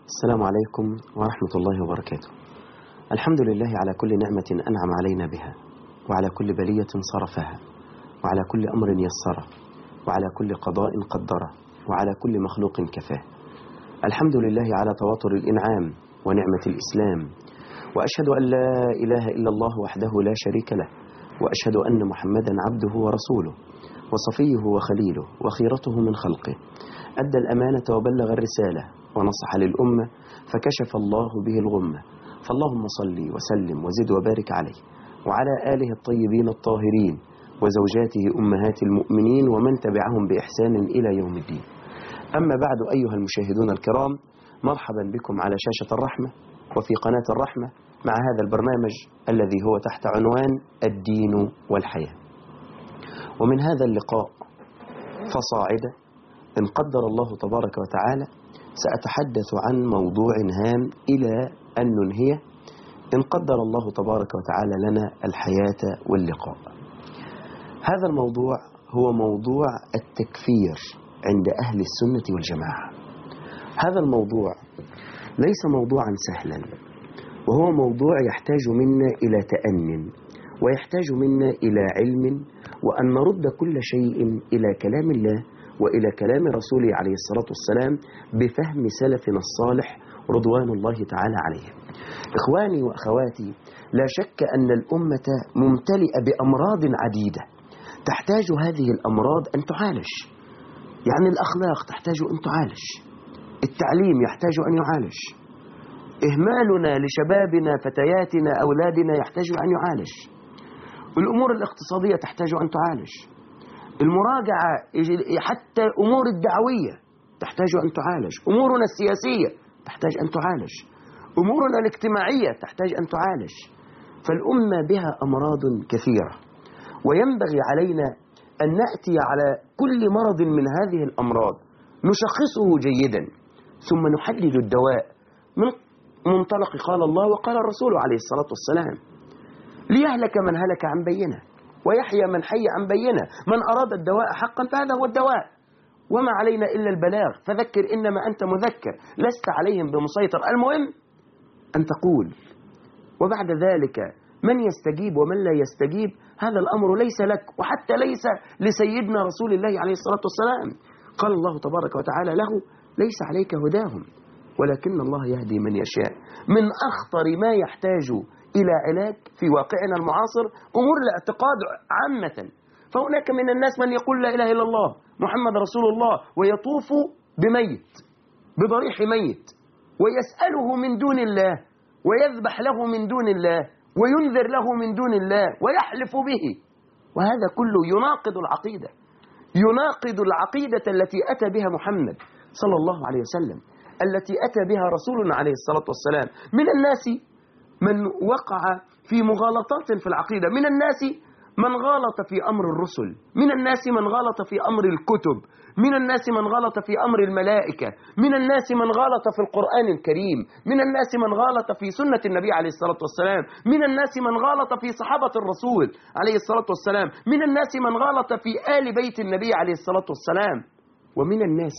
السلام عليكم ورحمة الله وبركاته الحمد لله على كل نعمة أنعم علينا بها وعلى كل بلية صرفها وعلى كل أمر يسره وعلى كل قضاء قدره وعلى كل مخلوق كفاه الحمد لله على تواتر الإنعام ونعمة الإسلام وأشهد أن لا إله إلا الله وحده لا شريك له وأشهد أن محمدا عبده ورسوله وصفيه وخليله وخيرته من خلقه أدى الأمانة وبلغ الرسالة ونصح للأمة فكشف الله به الغمة فاللهم صل وسلم وزد وبارك عليه وعلى آله الطيبين الطاهرين وزوجاته أمهات المؤمنين ومن تبعهم بإحسان إلى يوم الدين أما بعد أيها المشاهدون الكرام مرحبا بكم على شاشة الرحمة وفي قناة الرحمة مع هذا البرنامج الذي هو تحت عنوان الدين والحياة ومن هذا اللقاء فصاعدا إن قدر الله تبارك وتعالى سأتحدث عن موضوع هام إلى أن ننهيه إن قدر الله تبارك وتعالى لنا الحياة واللقاء هذا الموضوع هو موضوع التكفير عند أهل السنة والجماعة هذا الموضوع ليس موضوعا سهلا وهو موضوع يحتاج منا إلى تأن ويحتاج منا إلى علم وأن نرد كل شيء إلى كلام الله وإلى كلام رسوله عليه الصلاة والسلام بفهم سلفنا الصالح رضوان الله تعالى عليهم إخواني وأخواتي لا شك أن الأمة ممتلئة بأمراض عديدة تحتاج هذه الأمراض أن تعالج يعني الأخلاق تحتاج أن تعالج التعليم يحتاج أن يعالج إهمالنا لشبابنا فتياتنا أولادنا يحتاج أن يعالج الأمور الاقتصادية تحتاج أن تعالج المراجعة حتى الأمور الدعوية تحتاج أن تعالج أمورنا السياسية تحتاج أن تعالج أمورنا الاجتماعية تحتاج أن تعالج فالأمة بها أمراض كثيرة وينبغي علينا أن نأتي على كل مرض من هذه الأمراض نشخصه جيدا ثم نحدد الدواء من منطلق قال الله وقال الرسول عليه الصلاة والسلام ليهلك من هلك عن بينه ويحيى من حي عن بينه من أراد الدواء حقا فهذا هو الدواء وما علينا إلا البلاغ فذكر إنما أنت مذكر لست عليهم بمسيطر المهم أن تقول وبعد ذلك من يستجيب ومن لا يستجيب هذا الأمر ليس لك وحتى ليس لسيدنا رسول الله عليه الصلاة والسلام قال الله تبارك وتعالى له ليس عليك هداهم ولكن الله يهدي من يشاء من أخطر ما يحتاج إلى علاج في واقعنا المعاصر أمور الاعتقاد عامة فهناك من الناس من يقول لا إله إلا الله محمد رسول الله ويطوف بميت بضريح ميت ويسأله من دون الله ويذبح له من دون الله وينذر له من دون الله ويحلف به وهذا كله يناقض العقيدة يناقض العقيدة التي أتى بها محمد صلى الله عليه وسلم التي أتى بها رسولنا عليه الصلاة والسلام من الناس من وقع في مغالطات في العقيدة من الناس من غلط في أمر الرسل من الناس من غلط في أمر الكتب من الناس من غلط في أمر الملائكة من الناس من غلط في القرآن الكريم من الناس من غلط في سنة النبي عليه الصلاة والسلام من الناس من غلط في صحابة الرسول عليه الصلاة والسلام من الناس من غلط في آل بيت النبي عليه الصلاة والسلام ومن الناس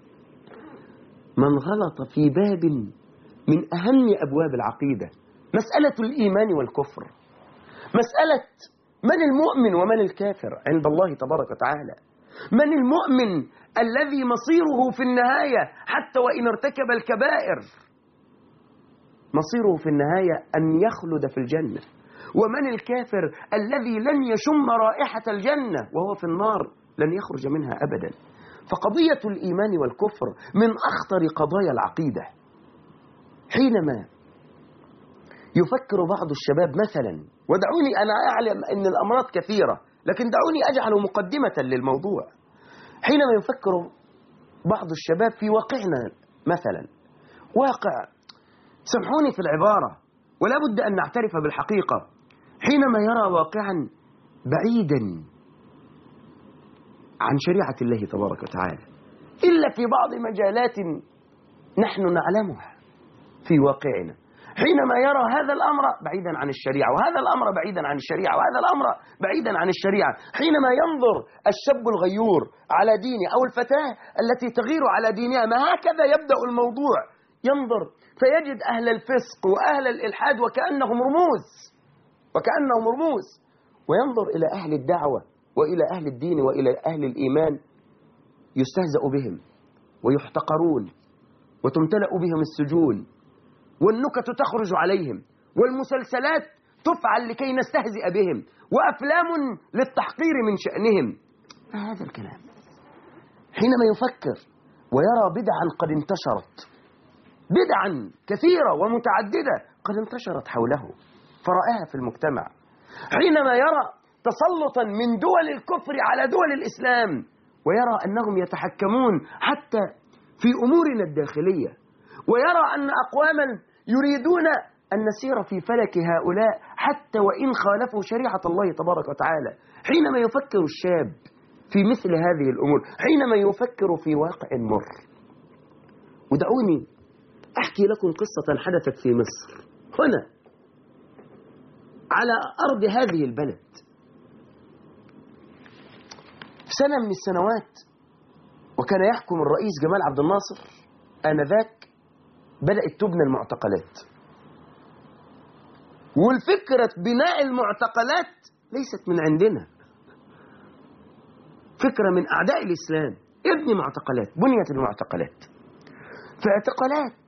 من غلط في باب من أهم أبواب العقيدة مسألة الإيمان والكفر مسألة من المؤمن ومن الكافر عند الله تبارك وتعالى من المؤمن الذي مصيره في النهاية حتى وإن ارتكب الكبائر مصيره في النهاية أن يخلد في الجنة ومن الكافر الذي لن يشم رائحة الجنة وهو في النار لن يخرج منها أبدا فقضية الإيمان والكفر من أخطر قضايا العقيدة حينما يفكر بعض الشباب مثلا ودعوني أنا أعلم أن الأمراض كثيرة لكن دعوني أجعل مقدمة للموضوع حينما يفكر بعض الشباب في واقعنا مثلا واقع سامحوني في العبارة ولا بد أن نعترف بالحقيقة حينما يرى واقعا بعيدا عن شريعة الله تبارك وتعالى إلا في بعض مجالات نحن نعلمها في واقعنا حينما يرى هذا الأمر بعيدا عن الشريعة وهذا الأمر بعيدا عن الشريعة وهذا الأمر بعيدا عن الشريعة حينما ينظر الشاب الغيور على دينه أو الفتاة التي تغير على دينها ما هكذا يبدأ الموضوع ينظر فيجد أهل الفسق وأهل الإلحاد وكأنهم رموز وكأنهم رموز وينظر إلى أهل الدعوة وإلى أهل الدين وإلى أهل الإيمان يستهزأ بهم ويحتقرون وتمتلأ بهم السجون والنكت تخرج عليهم والمسلسلات تفعل لكي نستهزئ بهم وأفلام للتحقير من شأنهم ما هذا الكلام حينما يفكر ويرى بدعا قد انتشرت بدعا كثيرة ومتعددة قد انتشرت حوله فرآها في المجتمع حينما يرى تسلطا من دول الكفر على دول الإسلام ويرى أنهم يتحكمون حتى في أمورنا الداخلية ويرى أن أقواما يريدون أن نسير في فلك هؤلاء حتى وإن خالفوا شريعة الله تبارك وتعالى حينما يفكر الشاب في مثل هذه الأمور حينما يفكر في واقع مر ودعوني أحكي لكم قصة حدثت في مصر هنا على أرض هذه البلد سنة من السنوات وكان يحكم الرئيس جمال عبد الناصر آنذاك بدأت تبنى المعتقلات والفكرة بناء المعتقلات ليست من عندنا فكرة من أعداء الإسلام ابني معتقلات بنيت المعتقلات في اعتقالات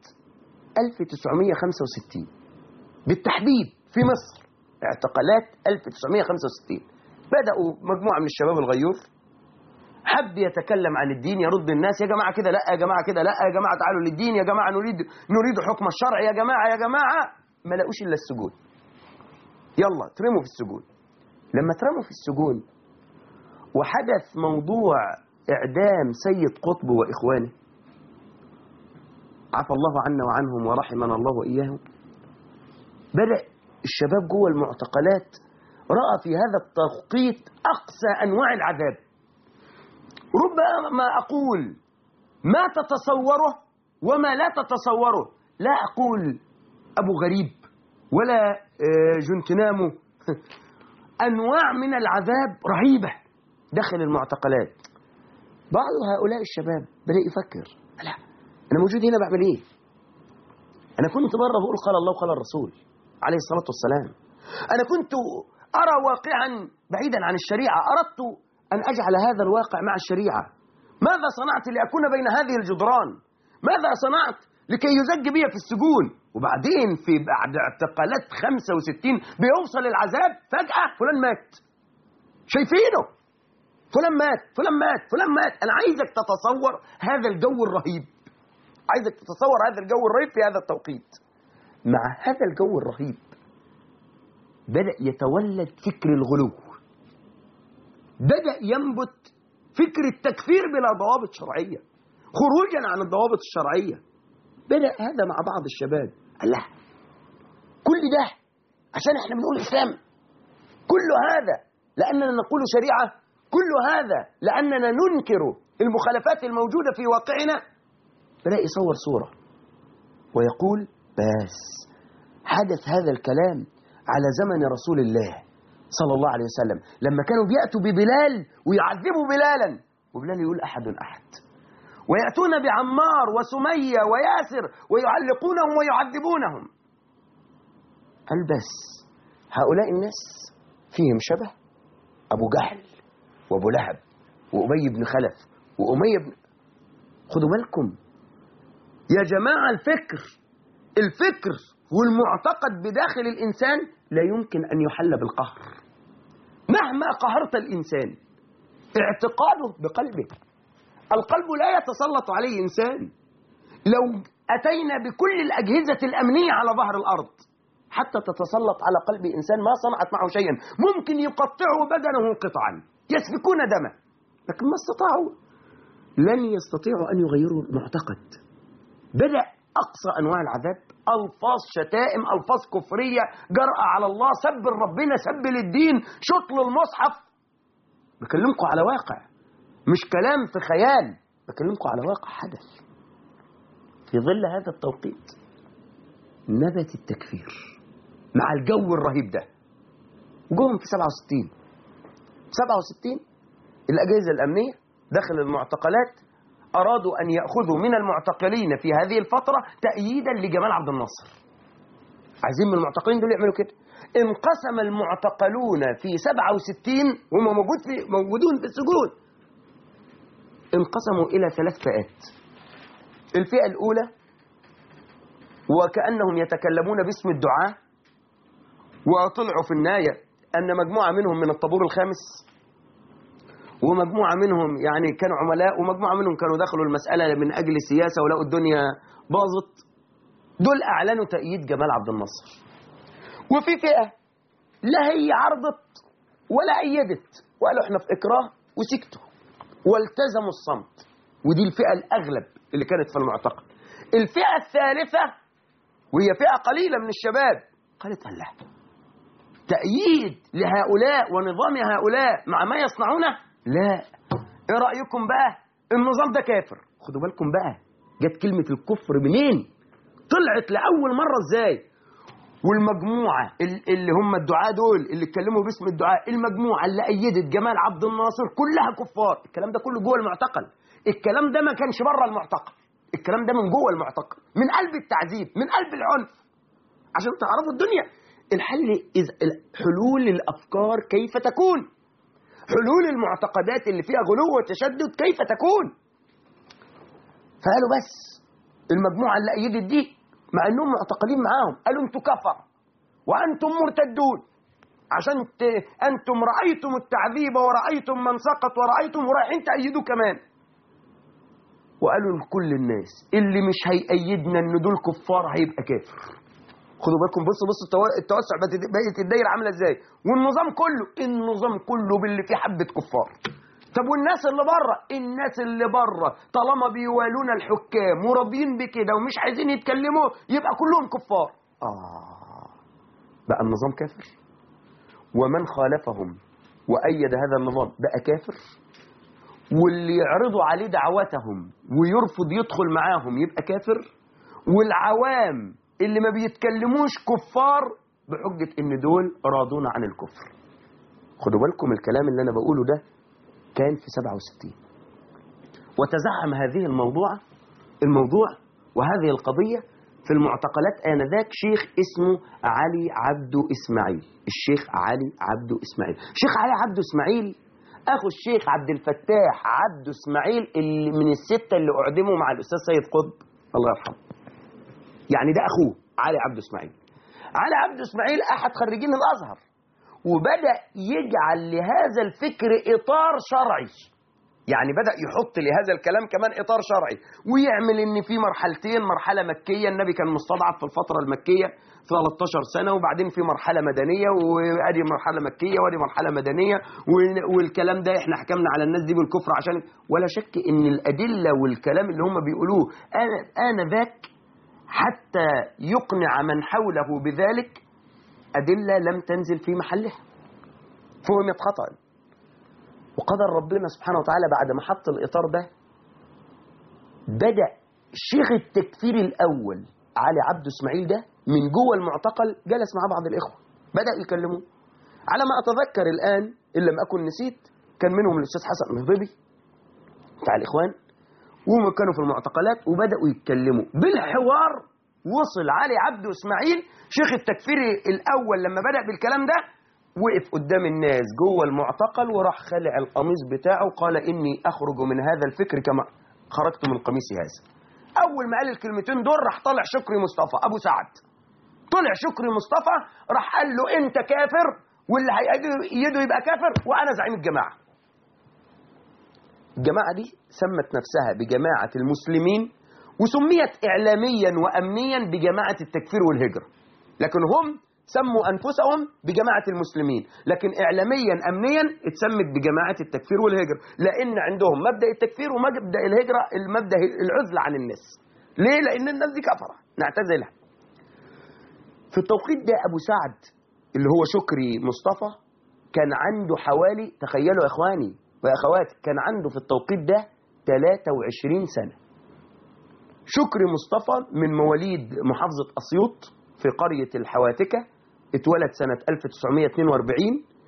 1965 بالتحديد في مصر اعتقالات 1965 بدأوا مجموعة من الشباب الغيور حب يتكلم عن الدين يرد الناس يا جماعة كده لا يا جماعة كده لا يا جماعة تعالوا للدين يا جماعة نريد نريد حكم الشرع يا جماعة يا جماعة ما لقوش إلا السجون يلا ترموا في السجون لما ترموا في السجون وحدث موضوع إعدام سيد قطب وإخوانه عفى الله عنا وعنهم ورحمنا الله وإياهم بدأ الشباب جوه المعتقلات رأى في هذا التوقيت أقسى أنواع العذاب ربما أقول ما تتصوره وما لا تتصوره لا أقول أبو غريب ولا جنتنامو أنواع من العذاب رهيبة داخل المعتقلات بعض هؤلاء الشباب بدأ يفكر لا أنا موجود هنا بعمل إيه أنا كنت مرة بقول قال الله وقال الرسول عليه الصلاة والسلام أنا كنت أرى واقعا بعيدا عن الشريعة أردت أن أجعل هذا الواقع مع الشريعة ماذا صنعت لأكون بين هذه الجدران ماذا صنعت لكي يزج بي في السجون وبعدين في بعد اعتقالات 65 بيوصل العذاب فجأة فلان مات شايفينه فلان مات فلان مات فلان مات أنا عايزك تتصور هذا الجو الرهيب عايزك تتصور هذا الجو الرهيب في هذا التوقيت مع هذا الجو الرهيب بدأ يتولد فكر الغلو بدأ ينبت فكر التكفير بلا ضوابط شرعية خروجا عن الضوابط الشرعية بدأ هذا مع بعض الشباب قال لا كل ده عشان احنا بنقول إسلام كل هذا لأننا نقول شريعة كل هذا لأننا ننكر المخالفات الموجودة في واقعنا بدأ يصور صورة ويقول بس حدث هذا الكلام على زمن رسول الله صلى الله عليه وسلم لما كانوا بيأتوا ببلال ويعذبوا بلالا وبلال يقول أحد أحد ويأتون بعمار وسمية وياسر ويعلقونهم ويعذبونهم قال بس هؤلاء الناس فيهم شبه أبو جهل وأبو لهب وأبي بن خلف وأمية بن خدوا بالكم يا جماعة الفكر الفكر والمعتقد بداخل الإنسان لا يمكن أن يحل بالقهر مهما قهرت الإنسان اعتقاده بقلبه القلب لا يتسلط عليه إنسان لو أتينا بكل الأجهزة الأمنية على ظهر الأرض حتى تتسلط على قلب إنسان ما صنعت معه شيئا ممكن يقطعوا بدنه قطعا يسفكون دمه لكن ما استطاعوا لن يستطيعوا أن يغيروا المعتقد بدأ أقصى أنواع العذاب ألفاظ شتائم ألفاظ كفرية جرأة على الله سب ربنا سب للدين شطل المصحف بكلمكم على واقع مش كلام في خيال بكلمكم على واقع حدث في ظل هذا التوقيت نبت التكفير مع الجو الرهيب ده جوهم في 67 67 الأجهزة الأمنية داخل المعتقلات أرادوا أن يأخذوا من المعتقلين في هذه الفترة تأييدا لجمال عبد الناصر عايزين من المعتقلين دول يعملوا كده انقسم المعتقلون في 67 وهم موجود في موجودون في السجون انقسموا إلى ثلاث فئات الفئة الأولى وكأنهم يتكلمون باسم الدعاء وطلعوا في النهاية أن مجموعة منهم من الطابور الخامس ومجموعة منهم يعني كانوا عملاء ومجموعة منهم كانوا دخلوا المسألة من أجل السياسة ولقوا الدنيا باظت دول أعلنوا تأييد جمال عبد الناصر وفي فئة لا هي عرضت ولا أيدت وقالوا احنا في إكراه وسكتوا والتزموا الصمت ودي الفئة الأغلب اللي كانت في المعتقل الفئة الثالثة وهي فئة قليلة من الشباب قالت الله تأييد لهؤلاء ونظام هؤلاء مع ما يصنعونه لا ايه رأيكم بقى النظام ده كافر خدوا بالكم بقى جت كلمة الكفر منين طلعت لأول مرة ازاي والمجموعة ال- اللي هم الدعاء دول اللي اتكلموا باسم الدعاء المجموعة اللي أيدت جمال عبد الناصر كلها كفار الكلام ده كله جوه المعتقل الكلام ده ما كانش بره المعتقل الكلام ده من جوه المعتقل من قلب التعذيب من قلب العنف عشان تعرفوا الدنيا الحل إذ حلول الأفكار كيف تكون حلول المعتقدات اللي فيها غلو وتشدد كيف تكون فقالوا بس المجموعة اللي أيدت دي مع أنهم معتقلين معاهم قالوا أنتوا كفر وأنتم مرتدون عشان ت... أنتم رأيتم التعذيب ورأيتم من سقط ورأيتم ورايحين تأيدوا كمان وقالوا لكل الناس اللي مش هيأيدنا ان دول كفار هيبقى كافر خدوا بالكم بصوا بصوا التوا- التوسع بقت بقت الدايره عامله ازاي والنظام كله النظام كله باللي فيه حبه كفار طب والناس اللي بره الناس اللي بره طالما بيوالون الحكام وراضيين بكده ومش عايزين يتكلموا يبقى كلهم كفار اه بقى النظام كافر ومن خالفهم وأيد هذا النظام بقى كافر واللي يعرضوا عليه دعوتهم ويرفض يدخل معاهم يبقى كافر والعوام اللي ما بيتكلموش كفار بحجة ان دول راضون عن الكفر خدوا بالكم الكلام اللي انا بقوله ده كان في 67 وتزعم هذه الموضوع الموضوع وهذه القضية في المعتقلات آنذاك شيخ اسمه علي عبدو إسماعيل الشيخ علي عبدو إسماعيل الشيخ علي عبدو إسماعيل أخو الشيخ عبد الفتاح عبدو إسماعيل اللي من الستة اللي أعدموا مع الأستاذ سيد قطب الله يرحمه يعني ده أخوه علي عبدو إسماعيل علي عبدو إسماعيل أحد خريجين الأزهر وبدأ يجعل لهذا الفكر إطار شرعي يعني بدأ يحط لهذا الكلام كمان إطار شرعي ويعمل إن في مرحلتين مرحلة مكية النبي كان مستضعف في الفترة المكية 13 سنة وبعدين في مرحلة مدنية وادي مرحلة مكية وادي مرحلة مدنية وال- والكلام ده احنا حكمنا على الناس دي بالكفر عشان ولا شك ان الأدلة والكلام اللي هم بيقولوه أنا أنا ذاك حتى يقنع من حوله بذلك أدلة لم تنزل في محلها فهمت خطأ وقدر ربنا سبحانه وتعالى بعد ما حط الإطار ده بدأ شيخ التكفير الأول علي عبد اسماعيل ده من جوه المعتقل جلس مع بعض الإخوة بدأ يكلموه على ما أتذكر الآن إن لم أكن نسيت كان منهم الأستاذ حسن مهضبي بتاع الإخوان وهم كانوا في المعتقلات وبدأوا يتكلموا بالحوار وصل علي عبد اسماعيل شيخ التكفير الأول لما بدأ بالكلام ده وقف قدام الناس جوه المعتقل وراح خلع القميص بتاعه وقال إني أخرج من هذا الفكر كما خرجت من قميصي هذا أول ما قال الكلمتين دول راح طلع شكري مصطفى أبو سعد طلع شكري مصطفى راح قال له أنت كافر واللي هيأيده يبقى كافر وأنا زعيم الجماعة الجماعة دي سمت نفسها بجماعة المسلمين وسميت إعلاميا وأمنيا بجماعة التكفير والهجرة لكن هم سموا أنفسهم بجماعة المسلمين لكن إعلاميا أمنيا اتسمت بجماعة التكفير والهجرة لأن عندهم مبدأ التكفير ومبدأ الهجرة المبدأ العزلة عن الناس ليه؟ لأن الناس دي كفرة نعتزلها في التوقيت ده أبو سعد اللي هو شكري مصطفى كان عنده حوالي تخيلوا يا إخواني وأخواتي كان عنده في التوقيت ده 23 سنة شكري مصطفى من مواليد محافظة أسيوط في قرية الحواتكة اتولد سنة 1942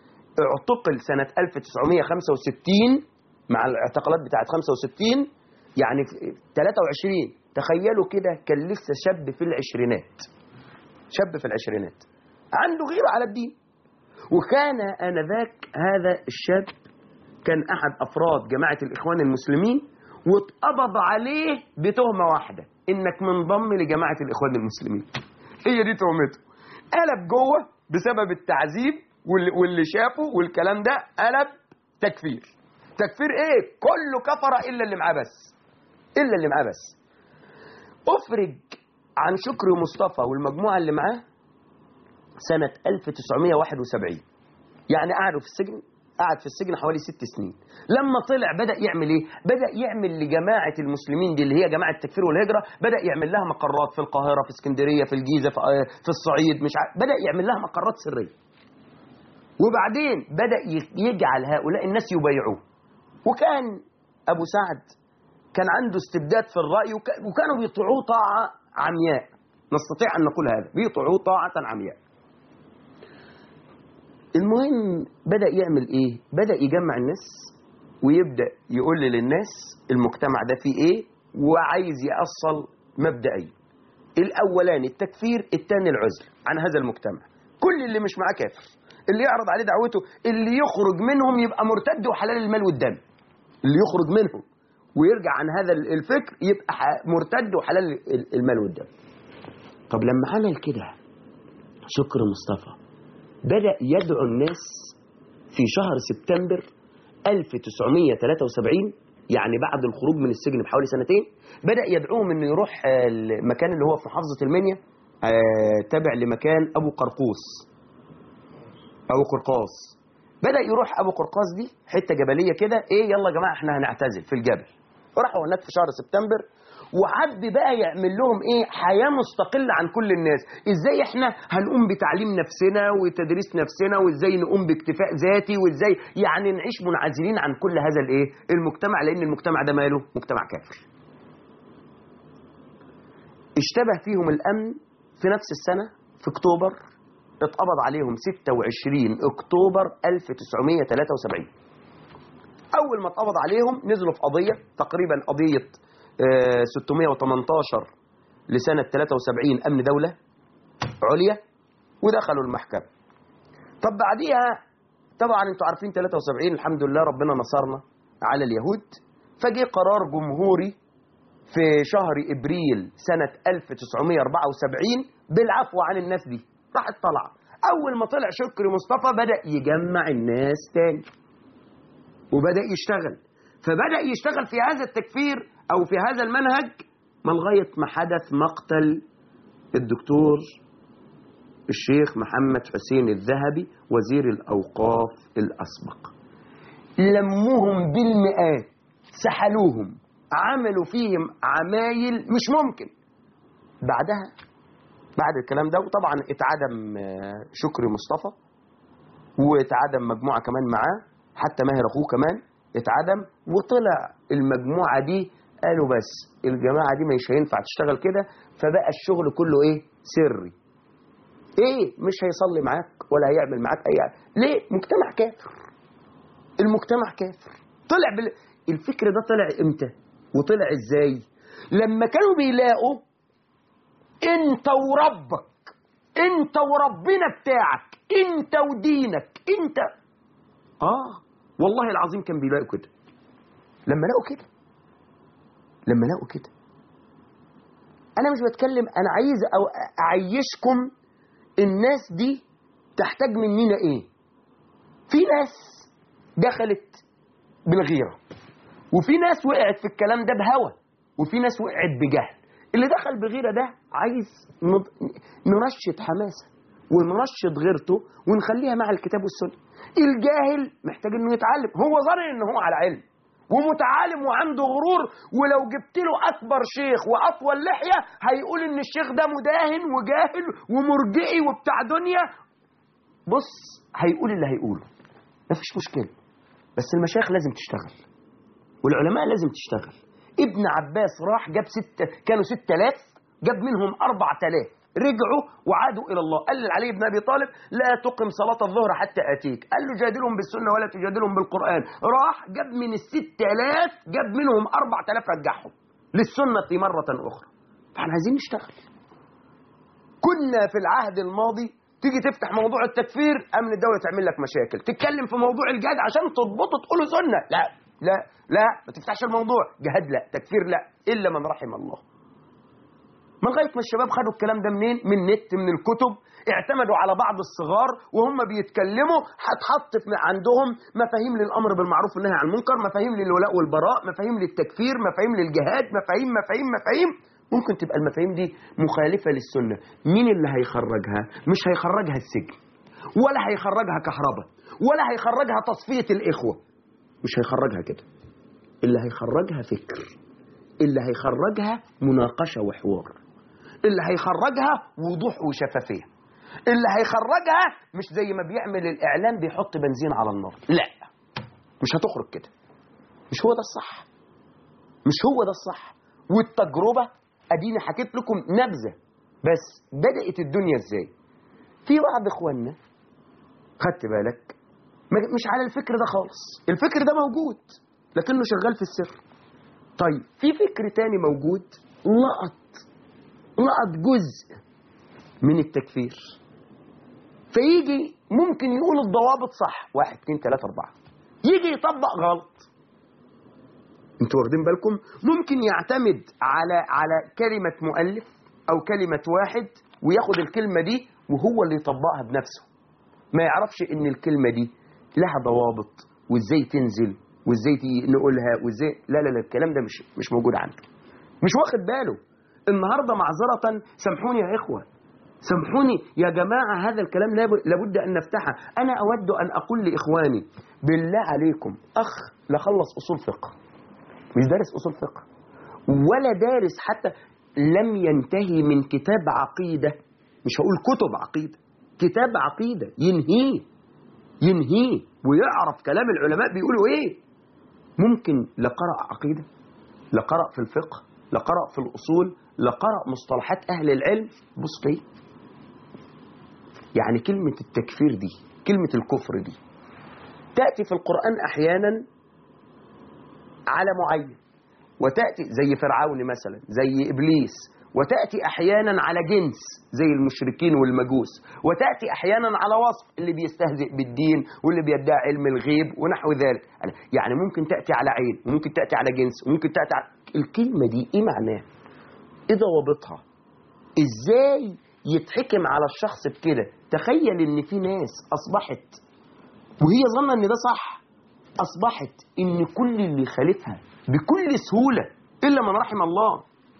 اعتقل سنة 1965 مع الاعتقالات بتاعت 65 يعني في 23 تخيلوا كده كان لسه شاب في العشرينات شاب في العشرينات عنده غيرة على الدين وكان آنذاك هذا الشاب كان أحد أفراد جماعة الإخوان المسلمين واتقبض عليه بتهمة واحدة إنك منضم لجماعة الإخوان المسلمين هي دي تهمته قلب جوه بسبب التعذيب واللي, واللي شافه والكلام ده قلب تكفير تكفير ايه كله كفر الا اللي معاه بس الا اللي معاه بس افرج عن شكري مصطفى والمجموعه اللي معاه سنه 1971 يعني قعدوا في السجن قعد في السجن حوالي ست سنين لما طلع بدأ يعمل ايه بدأ يعمل لجماعة المسلمين دي اللي هي جماعة التكفير والهجرة بدأ يعمل لها مقرات في القاهرة في اسكندرية في الجيزة في, آه، في الصعيد مش عارف بدأ يعمل لها مقرات سرية وبعدين بدأ ي- يجعل هؤلاء الناس يبايعوه وكان أبو سعد كان عنده استبداد في الرأي وك- وكانوا بيطيعوه طاعة عمياء نستطيع أن نقول هذا بيطيعوه طاعة عمياء المهم بدأ يعمل إيه بدأ يجمع الناس ويبدأ يقول للناس المجتمع ده فيه إيه وعايز يأصل مبدئيا الأولاني التكفير الثاني العزل عن هذا المجتمع كل اللي مش معاه كافر اللي يعرض عليه دعوته اللي يخرج منهم يبقى مرتد وحلال المال والدم اللي يخرج منهم ويرجع عن هذا الفكر يبقى ح- مرتد وحلال ال- المال والدم طب لما عمل كده شكر مصطفى بدأ يدعو الناس في شهر سبتمبر 1973 يعني بعد الخروج من السجن بحوالي سنتين بدأ يدعوهم انه يروح آه، المكان اللي هو في محافظة المنيا آه، تابع لمكان ابو قرقوس ابو قرقاص بدأ يروح ابو قرقاص دي حتة جبلية كده ايه يلا يا جماعة احنا هنعتزل في الجبل راحوا هناك في شهر سبتمبر وحب بقى يعمل لهم ايه حياه مستقله عن كل الناس ازاي احنا هنقوم بتعليم نفسنا وتدريس نفسنا وازاي نقوم باكتفاء ذاتي وازاي يعني نعيش منعزلين عن كل هذا الايه المجتمع لان المجتمع ده ماله مجتمع كافر اشتبه فيهم الامن في نفس السنه في اكتوبر اتقبض عليهم 26 اكتوبر 1973 اول ما اتقبض عليهم نزلوا في قضيه تقريبا قضيه آه، 618 لسنه 73 امن دوله عليا ودخلوا المحكمه طب بعديها طبعا انتوا عارفين 73 الحمد لله ربنا نصرنا على اليهود فجه قرار جمهوري في شهر ابريل سنه 1974 بالعفو عن الناس دي راحت طالعه اول ما طلع شكري مصطفى بدا يجمع الناس تاني وبدأ يشتغل فبدأ يشتغل في هذا التكفير أو في هذا المنهج ما لغاية ما حدث مقتل الدكتور الشيخ محمد حسين الذهبي وزير الأوقاف الأسبق لموهم بالمئات سحلوهم عملوا فيهم عمايل مش ممكن بعدها بعد الكلام ده وطبعا اتعدم آه، شكري مصطفى واتعدم مجموعة كمان معاه حتى ماهر أخوه كمان اتعدم وطلع المجموعة دي قالوا بس الجماعة دي مش هينفع تشتغل كده فبقى الشغل كله ايه سري ايه مش هيصلي معاك ولا هيعمل معاك اي حاجة. ليه مجتمع كافر المجتمع كافر طلع بال... الفكر ده طلع امتى وطلع ازاي لما كانوا بيلاقوا انت وربك انت وربنا بتاعك انت ودينك انت اه والله العظيم كان بيلاقوا كده لما لقوا كده لما لقوا كده انا مش بتكلم انا عايز أو اعيشكم الناس دي تحتاج مننا ايه في ناس دخلت بالغيره وفي ناس وقعت في الكلام ده بهوى وفي ناس وقعت بجهل اللي دخل بغيره ده عايز نض- نرشد حماسه ونرشد غيرته ونخليها مع الكتاب والسنه الجاهل محتاج انه يتعلم هو ظن ان هو على علم ومتعالم وعنده غرور ولو جبت له اكبر شيخ واطول لحيه هيقول ان الشيخ ده مداهن وجاهل ومرجئي وبتاع دنيا بص هيقول اللي هيقوله مفيش مشكله بس المشايخ لازم تشتغل والعلماء لازم تشتغل ابن عباس راح جاب ستة كانوا ستة آلاف جاب منهم أربعة آلاف رجعوا وعادوا الى الله قال لعلي بن ابي طالب لا تقم صلاه الظهر حتى اتيك قال له جادلهم بالسنه ولا تجادلهم بالقران راح جاب من الست آلاف جاب منهم أربعة آلاف رجعهم للسنه مره اخرى فاحنا عايزين نشتغل كنا في العهد الماضي تيجي تفتح موضوع التكفير امن الدوله تعمل لك مشاكل تتكلم في موضوع الجهاد عشان تضبطه تقوله سنه لا لا لا ما تفتحش الموضوع جهاد لا تكفير لا الا من رحم الله ما لغايه ما الشباب خدوا الكلام ده منين من نت من الكتب اعتمدوا على بعض الصغار وهم بيتكلموا هتحط في- عندهم مفاهيم للامر بالمعروف والنهي عن المنكر مفاهيم للولاء والبراء مفاهيم للتكفير مفاهيم للجهاد مفاهيم مفاهيم مفاهيم ممكن تبقى المفاهيم دي مخالفه للسنه مين اللي هيخرجها مش هيخرجها السجن ولا هيخرجها كهرباء ولا هيخرجها تصفيه الاخوه مش هيخرجها كده اللي هيخرجها فكر اللي هيخرجها مناقشه وحوار اللي هيخرجها وضوح وشفافيه اللي هيخرجها مش زي ما بيعمل الاعلام بيحط بنزين على النار لا مش هتخرج كده مش هو ده الصح مش هو ده الصح والتجربه اديني حكيت لكم نبذه بس بدات الدنيا ازاي في بعض اخواننا خدت بالك ما- مش على الفكر ده خالص الفكر ده موجود لكنه شغال في السر طيب في فكر تاني موجود لقط لقط جزء من التكفير فيجي ممكن يقول الضوابط صح واحد اتنين تلاتة أربعة يجي يطبق غلط انتوا واخدين بالكم ممكن يعتمد على على كلمة مؤلف أو كلمة واحد وياخد الكلمة دي وهو اللي يطبقها بنفسه ما يعرفش ان الكلمة دي لها ضوابط وازاي تنزل وازاي تي- نقولها وازاي لا لا لا الكلام ده مش مش موجود عنده مش واخد باله النهارده معذرة سامحوني يا إخوة سامحوني يا جماعة هذا الكلام لاب- لابد أن نفتحه أنا أود أن أقول لإخواني بالله عليكم أخ لا خلص أصول فقه مش دارس أصول فقه ولا دارس حتى لم ينتهي من كتاب عقيدة مش هقول كتب عقيدة كتاب عقيدة ينهيه ينهيه ويعرف كلام العلماء بيقولوا ايه ممكن لا قرأ عقيدة لا قرأ في الفقه لا قرأ في الأصول لا قرأ مصطلحات أهل العلم بص كده يعني كلمة التكفير دي كلمة الكفر دي تأتي في القرآن أحيانا على معين وتأتي زي فرعون مثلا زي إبليس وتأتي أحيانا على جنس زي المشركين والمجوس وتأتي أحيانا على وصف اللي بيستهزئ بالدين واللي بيدعي علم الغيب ونحو ذلك يعني ممكن تأتي على عين وممكن تأتي على جنس وممكن تأتي على الكلمة دي إيه معناها إيه ضوابطها إزاي يتحكم على الشخص بكده تخيل إن في ناس أصبحت وهي ظنة إن ده صح أصبحت إن كل اللي يخالفها بكل سهولة إلا من رحم الله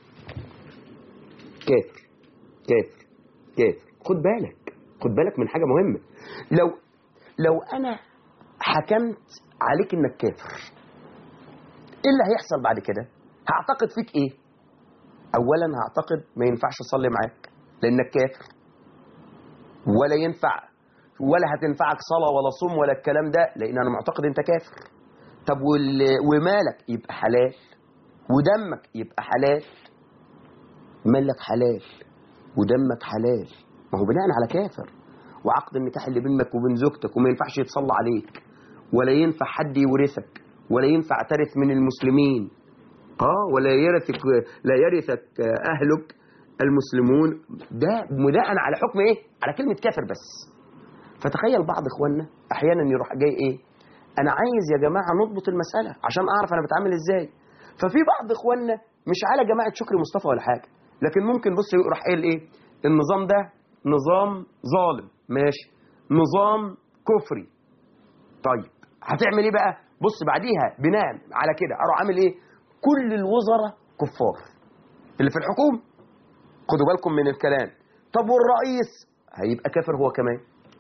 كافر كافر كافر خد بالك خد بالك من حاجة مهمة لو لو أنا حكمت عليك إنك كافر إيه اللي هيحصل بعد كده هعتقد فيك إيه أولا هعتقد ما ينفعش أصلي معاك لأنك كافر ولا ينفع ولا هتنفعك صلاة ولا صوم ولا الكلام ده لأن أنا معتقد أنت كافر طب وال- ومالك يبقى حلال ودمك يبقى حلال مالك حلال ودمك حلال ما هو بناء على كافر وعقد النكاح اللي بينك وبين زوجتك وما ينفعش يتصلى عليك ولا ينفع حد يورثك ولا ينفع ترث من المسلمين اه ولا يرثك لا يرثك اهلك المسلمون ده بناء على حكم ايه على كلمه كافر بس فتخيل بعض اخواننا احيانا يروح جاي ايه انا عايز يا جماعه نضبط المساله عشان اعرف انا بتعامل ازاي ففي بعض اخواننا مش على جماعه شكري مصطفى ولا حاجه لكن ممكن بص يروح قايل ايه النظام ده نظام ظالم ماشي نظام كفري طيب هتعمل ايه بقى بص بعديها بناء على كده اروح عامل ايه كل الوزراء كفار اللي في الحكومه خدوا بالكم من الكلام طب والرئيس هيبقى كافر هو كمان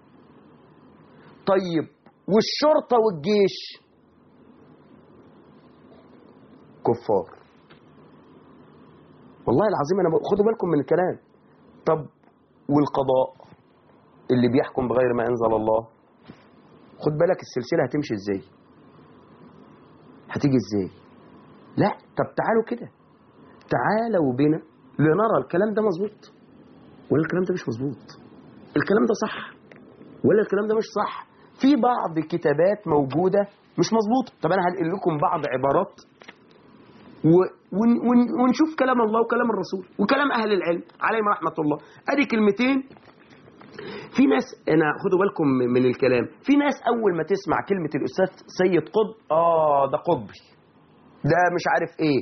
طيب والشرطة والجيش كفار والله العظيم انا بقول خدوا بالكم من الكلام طب والقضاء اللي بيحكم بغير ما انزل الله خد بالك السلسلة هتمشي ازاي هتيجي ازاي لا طب تعالوا كده تعالوا بنا لنرى الكلام ده مظبوط ولا الكلام ده مش مظبوط الكلام ده صح ولا الكلام ده مش صح في بعض كتابات موجودة مش مظبوطة طب أنا هنقل لكم بعض عبارات و... ون... ون... ونشوف كلام الله وكلام الرسول وكلام أهل العلم عليهم رحمة الله أدي كلمتين في ناس أنا خدوا بالكم من الكلام في ناس أول ما تسمع كلمة الأستاذ سيد قطب آه ده قطبي ده مش عارف إيه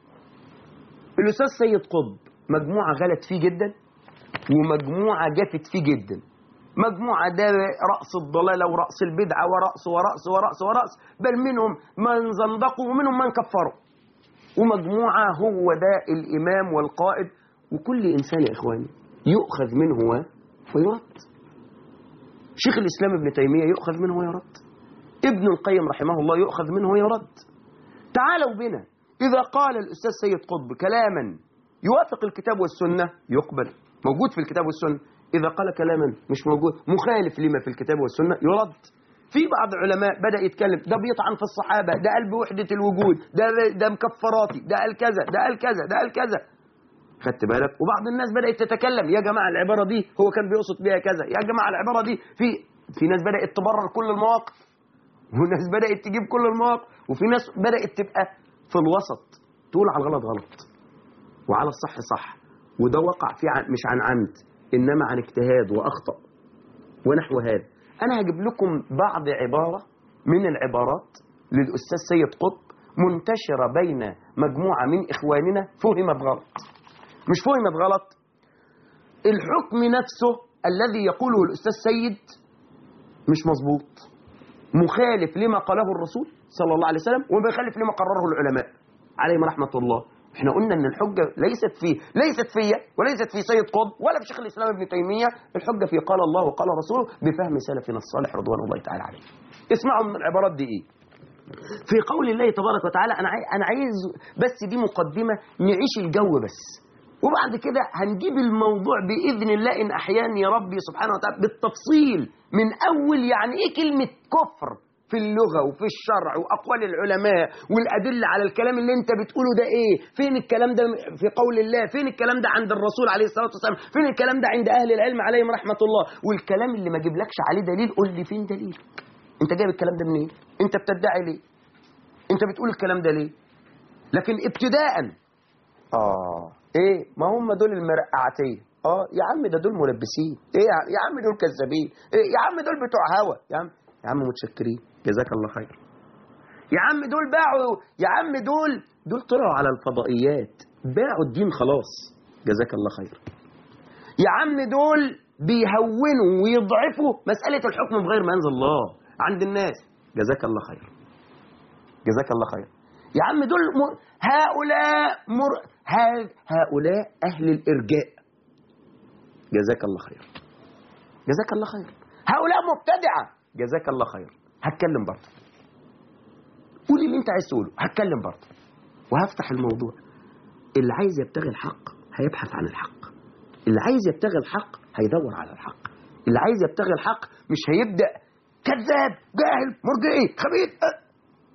الأستاذ سيد قطب مجموعة غلط فيه جدا ومجموعة جافت فيه جدا مجموعة ده رأس الضلالة ورأس البدعة ورأس ورأس ورأس ورأس بل منهم من زندقوا ومنهم من كفروا ومجموعة هو ده الإمام والقائد وكل إنسان يا إخواني يؤخذ منه ويرد شيخ الإسلام ابن تيمية يؤخذ منه ويرد ابن القيم رحمه الله يؤخذ منه ويرد تعالوا بنا إذا قال الأستاذ سيد قطب كلاما يوافق الكتاب والسنة يقبل موجود في الكتاب والسنة إذا قال كلاما مش موجود مخالف لما في الكتاب والسنة يرد في بعض العلماء بدأ يتكلم ده بيطعن في الصحابة ده قال بوحدة الوجود ده ده مكفراتي ده قال كذا ده قال كذا ده قال كذا خدت بالك وبعض الناس بدأت تتكلم يا جماعة العبارة دي هو كان بيقصد بيها كذا يا جماعة العبارة دي في في ناس بدأت تبرر كل المواقف وناس بدأت تجيب كل المواقف وفي ناس بدأت تبقى في الوسط تقول على الغلط غلط وعلى الصح صح وده وقع في عن مش عن عمد إنما عن اجتهاد وأخطأ ونحو هذا أنا هجيب لكم بعض عبارة من العبارات للأستاذ سيد قطب منتشرة بين مجموعة من إخواننا فهمت غلط مش فهمت غلط الحكم نفسه الذي يقوله الأستاذ سيد مش مظبوط مخالف لما قاله الرسول صلى الله عليه وسلم ومخالف لما قرره العلماء عليهم رحمة الله احنا قلنا ان الحجة ليست في ليست فيا وليست في سيد قطب ولا في شيخ الاسلام ابن تيمية الحجة في قال الله وقال رسوله بفهم سلفنا الصالح رضوان الله تعالى عليه اسمعوا من العبارات دي ايه في قول الله تبارك وتعالى انا عايز انا عايز بس دي مقدمة نعيش الجو بس وبعد كده هنجيب الموضوع باذن الله ان احياني يا ربي سبحانه وتعالى بالتفصيل من اول يعني ايه كلمة كفر في اللغة وفي الشرع وأقوال العلماء والأدلة على الكلام اللي أنت بتقوله ده إيه فين الكلام ده في قول الله فين الكلام ده عند الرسول عليه الصلاة والسلام فين الكلام ده عند أهل العلم عليهم رحمة الله والكلام اللي ما جيبلكش عليه دليل قول لي فين دليل أنت جايب الكلام ده منين أنت بتدعي ليه أنت بتقول الكلام ده ليه لكن ابتداء آه إيه ما هم دول المرقعتين اه يا عم ده دول ملبسين ايه يا عم دول كذابين إيه يا عم دول بتوع هوا يا عم يا عم متشكرين جزاك الله خير يا عم دول باعوا يا عم دول دول طلعوا على الفضائيات باعوا الدين خلاص جزاك الله خير يا عم دول بيهونوا ويضعفوا مسألة الحكم بغير ما أنزل الله عند الناس جزاك الله خير جزاك الله خير يا عم دول م... هؤلاء مر... هؤلاء أهل الإرجاء جزاك الله خير جزاك الله خير هؤلاء مبتدعة جزاك الله خير هتكلم برضه قولي اللي انت عايز تقوله هتكلم برضه وهفتح الموضوع اللي عايز يبتغي الحق هيبحث عن الحق اللي عايز يبتغي الحق هيدور على الحق اللي عايز يبتغي الحق مش هيبدأ كذاب جاهل مرجئي خبيث أه.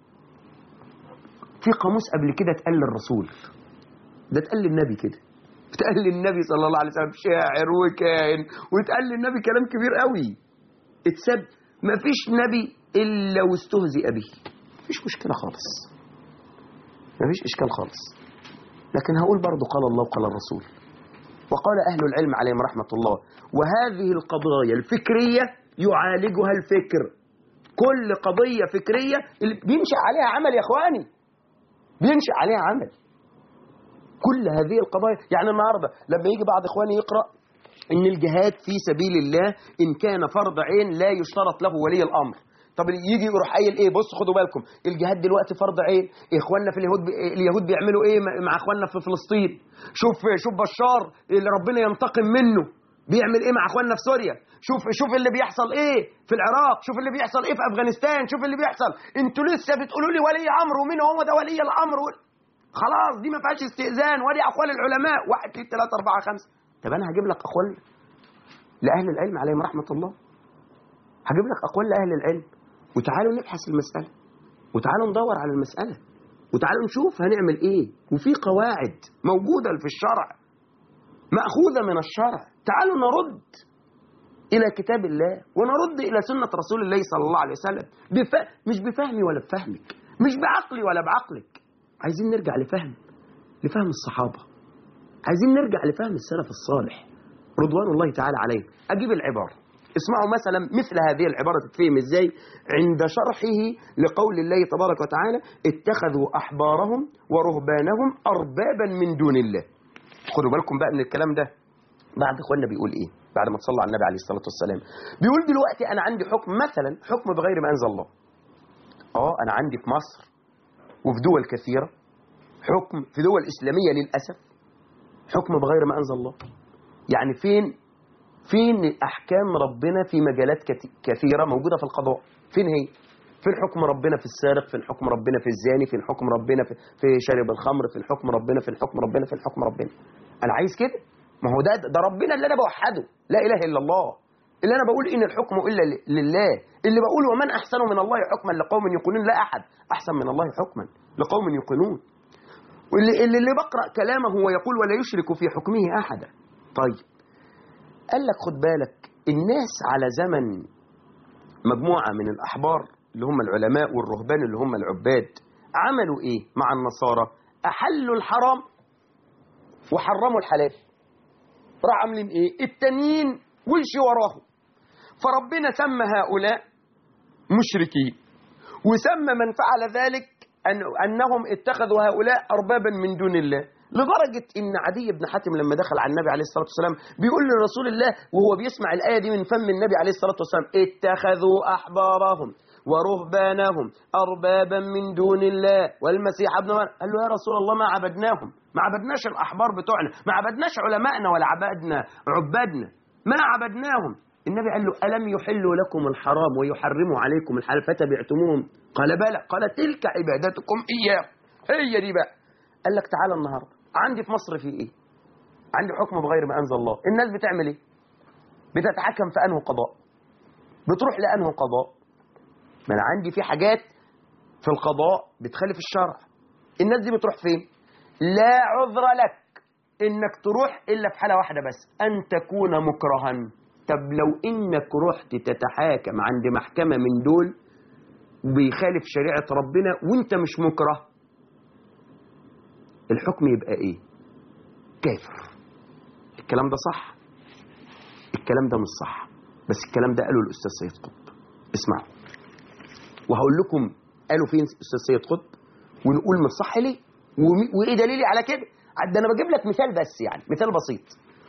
في قاموس قبل كده اتقال للرسول ده اتقال للنبي كده اتقال للنبي صلى الله عليه وسلم شاعر وكاهن واتقال للنبي كلام كبير قوي اتسب ما فيش نبي إلا واستهزئ به مفيش مشكلة خالص مفيش إشكال خالص لكن هقول برضو قال الله وقال الرسول وقال أهل العلم عليهم رحمة الله وهذه القضايا الفكرية يعالجها الفكر كل قضية فكرية بينشأ عليها عمل يا إخواني بينشأ عليها عمل كل هذه القضايا يعني النهاردة لما يجي بعض إخواني يقرأ ان الجهاد في سبيل الله ان كان فرض عين لا يشترط له ولي الامر طب يجي يروح قايل ايه بص خدوا بالكم الجهاد دلوقتي فرض عين اخواننا في اليهود اليهود بيعملوا ايه مع اخواننا في فلسطين شوف شوف بشار اللي ربنا ينتقم منه بيعمل ايه مع اخواننا في سوريا شوف شوف اللي بيحصل ايه في العراق شوف اللي بيحصل ايه في افغانستان شوف اللي بيحصل انتوا لسه بتقولوا لي ولي امر ومين هو ده ولي الامر خلاص دي ما فيهاش استئذان ودي اقوال العلماء واحد اثنين ثلاثه اربعه خمسه طب انا هجيب لك اقوال لاهل العلم عليهم رحمه الله هجيب لك اقوال لاهل العلم وتعالوا نبحث المساله وتعالوا ندور على المساله وتعالوا نشوف هنعمل ايه وفي قواعد موجوده في الشرع ماخوذه من الشرع تعالوا نرد إلى كتاب الله ونرد إلى سنة رسول الله صلى الله عليه وسلم بف... مش بفهمي ولا بفهمك مش بعقلي ولا بعقلك عايزين نرجع لفهم لفهم الصحابة عايزين نرجع لفهم السلف الصالح رضوان الله تعالى عليه أجيب العبارة اسمعوا مثلا مثل هذه العبارة تتفهم ازاي عند شرحه لقول الله تبارك وتعالى اتخذوا أحبارهم ورهبانهم أربابا من دون الله خدوا بالكم بقى من الكلام ده بعد اخواننا بيقول ايه بعد ما تصلى على النبي عليه الصلاة والسلام بيقول دلوقتي أنا عندي حكم مثلا حكم بغير ما أنزل الله اه أنا عندي في مصر وفي دول كثيرة حكم في دول إسلامية للأسف حكم بغير ما أنزل الله يعني فين فين أحكام ربنا في مجالات كت- كثيرة موجودة في القضاء فين هي فين حكم ربنا في السارق فين حكم ربنا في الزاني فين حكم ربنا في, في شارب الخمر فين حكم ربنا في الحكم ربنا في الحكم ربنا أنا عايز كده ما هو ده ده ربنا اللي أنا بوحده لا إله إلا الله اللي أنا بقول إن الحكم إلا ل- لله اللي بقول ومن أحسن من الله حكما لقوم يقولون لا أحد أحسن من الله حكما لقوم يقولون واللي اللي, اللي بقرأ كلامه ويقول ولا يشرك في حكمه أحدا طيب قال لك خد بالك الناس على زمن مجموعة من الأحبار اللي هم العلماء والرهبان اللي هم العباد عملوا إيه مع النصارى أحلوا الحرام وحرموا الحلال راح عاملين إيه التانيين ويمشي وراهم فربنا سمى هؤلاء مشركين وسمى من فعل ذلك أن أنهم اتخذوا هؤلاء أربابا من دون الله لدرجة إن عدي بن حاتم لما دخل على النبي عليه الصلاة والسلام بيقول لرسول الله وهو بيسمع الآية دي من فم النبي عليه الصلاة والسلام اتخذوا أحبارهم ورهبانهم أربابا من دون الله والمسيح ابن مريم قال له يا رسول الله ما عبدناهم ما عبدناش الأحبار بتوعنا ما عبدناش علمائنا ولا عبدنا عبادنا ما عبدناهم النبي قال له ألم يحلوا لكم الحرام ويحرموا عليكم الحلال فتبعتموهم قال بلى قال تلك عبادتكم إياه هي دي بقى قال لك تعالى النهارده عندي في مصر في ايه عندي حكم بغير ما انزل الله الناس بتعمل ايه بتتحكم في انه قضاء بتروح لانه قضاء ما انا عندي في حاجات في القضاء بتخالف الشرع الناس دي بتروح فين لا عذر لك انك تروح الا في حاله واحده بس ان تكون مكرها طب لو انك رحت تتحاكم عند محكمه من دول بيخالف شريعه ربنا وانت مش مكره الحكم يبقى ايه كافر الكلام ده صح الكلام ده مش صح بس الكلام ده قاله الاستاذ سيد قطب اسمعوا وهقول لكم قالوا فين الاستاذ سيد قطب ونقول مش صح ليه ومي- وايه دليلي على كده ده انا بجيب لك مثال بس يعني مثال بسيط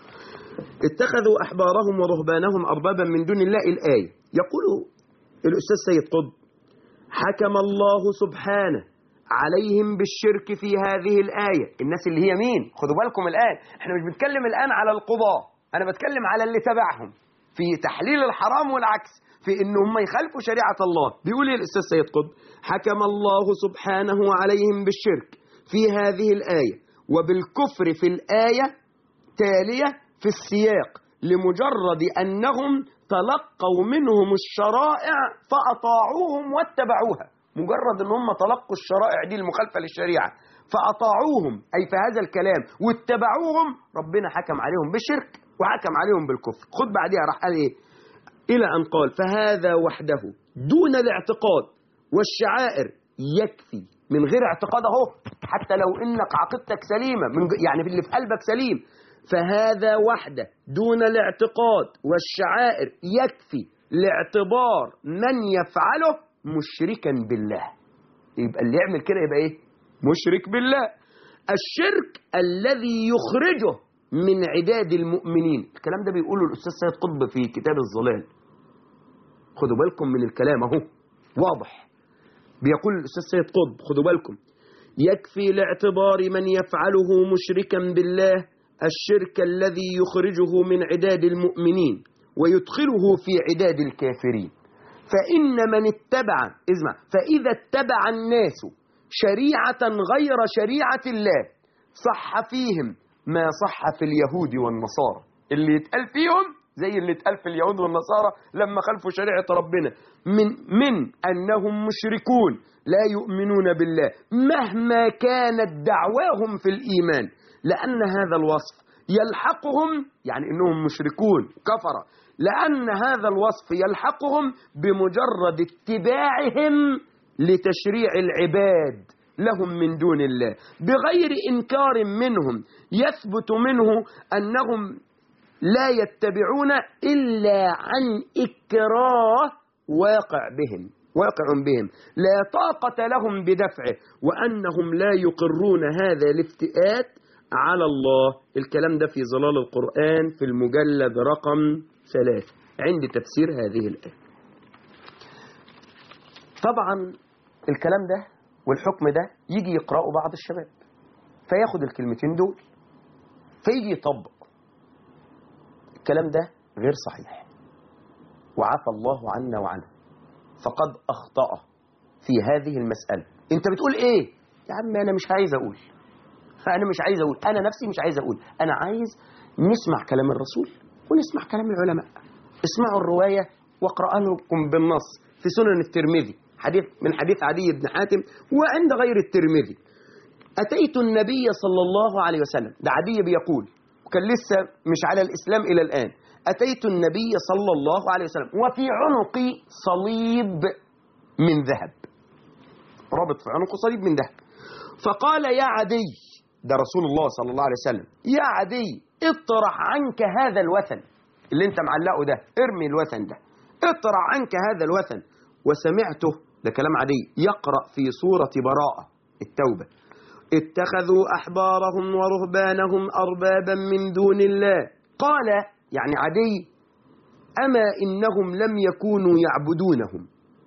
اتخذوا احبارهم ورهبانهم اربابا من دون الله الايه يقول الاستاذ سيد قطب حكم الله سبحانه عليهم بالشرك في هذه الآية الناس اللي هي مين خدوا بالكم الآن احنا مش بنتكلم الآن على القضاة أنا بتكلم على اللي تبعهم في تحليل الحرام والعكس في ان هم يخالفوا شريعة الله بيقول ايه الأستاذ سيد قطب حكم الله سبحانه عليهم بالشرك في هذه الآية وبالكفر في الآية تالية في السياق لمجرد أنهم تلقوا منهم الشرائع فأطاعوهم واتبعوها مجرد أن هم تلقوا الشرائع دي المخالفة للشريعة فأطاعوهم أي في هذا الكلام واتبعوهم ربنا حكم عليهم بالشرك وحكم عليهم بالكفر خد بعدها راح قال إيه إلى أن قال فهذا وحده دون الاعتقاد والشعائر يكفي من غير اعتقاد اهو حتى لو انك عقيدتك سليمه من ج- يعني اللي في قلبك سليم فهذا وحده دون الاعتقاد والشعائر يكفي لاعتبار من يفعله مشركا بالله يبقى اللي يعمل كده يبقى ايه مشرك بالله الشرك الذي يخرجه من عداد المؤمنين الكلام ده بيقوله الاستاذ سيد قطب في كتاب الظلال خدوا بالكم من الكلام اهو واضح بيقول الأستاذ سيد قطب خدوا بالكم يكفي لاعتبار من يفعله مشركا بالله الشرك الذي يخرجه من عداد المؤمنين ويدخله في عداد الكافرين فإن من اتبع اسمع فإذا اتبع الناس شريعة غير شريعة الله صح فيهم ما صح في اليهود والنصارى اللي يتقال فيهم زي اللي اتقال في اليهود والنصارى لما خلفوا شريعة ربنا من من أنهم مشركون لا يؤمنون بالله مهما كانت دعواهم في الإيمان لأن هذا الوصف يلحقهم يعني انهم مشركون كفرة لأن هذا الوصف يلحقهم بمجرد اتباعهم لتشريع العباد لهم من دون الله بغير إنكار منهم يثبت منه أنهم لا يتبعون إلا عن إكراه واقع بهم واقع بهم لا طاقة لهم بدفعه وأنهم لا يقرون هذا الافتئات على الله الكلام ده في ظلال القرآن في المجلد رقم ثلاثة عند تفسير هذه الآية طبعا الكلام ده والحكم ده يجي يقرأه بعض الشباب فياخد الكلمتين دول فيجي يطبق الكلام ده غير صحيح وعفى الله عنا وعنه فقد أخطأ في هذه المسألة أنت بتقول إيه؟ يا عم أنا مش عايز أقول فأنا مش عايز أقول أنا نفسي مش عايز أقول أنا عايز نسمع كلام الرسول ونسمع كلام العلماء اسمعوا الرواية واقرأ لكم بالنص في سنن الترمذي حديث من حديث عدي بن حاتم وعند غير الترمذي أتيت النبي صلى الله عليه وسلم ده عدي بيقول وكان لسه مش على الإسلام إلى الآن أتيت النبي صلى الله عليه وسلم وفي عنقي صليب من ذهب رابط في عنقه صليب من ذهب فقال يا عدي ده رسول الله صلى الله عليه وسلم يا عدي اطرح عنك هذا الوثن اللي انت معلقه ده ارمي الوثن ده اطرح عنك هذا الوثن وسمعته ده كلام عدي يقرأ في سورة براءة التوبة اتخذوا أحبارهم ورهبانهم أربابا من دون الله قال يعني عدي أما إنهم لم يكونوا يعبدونهم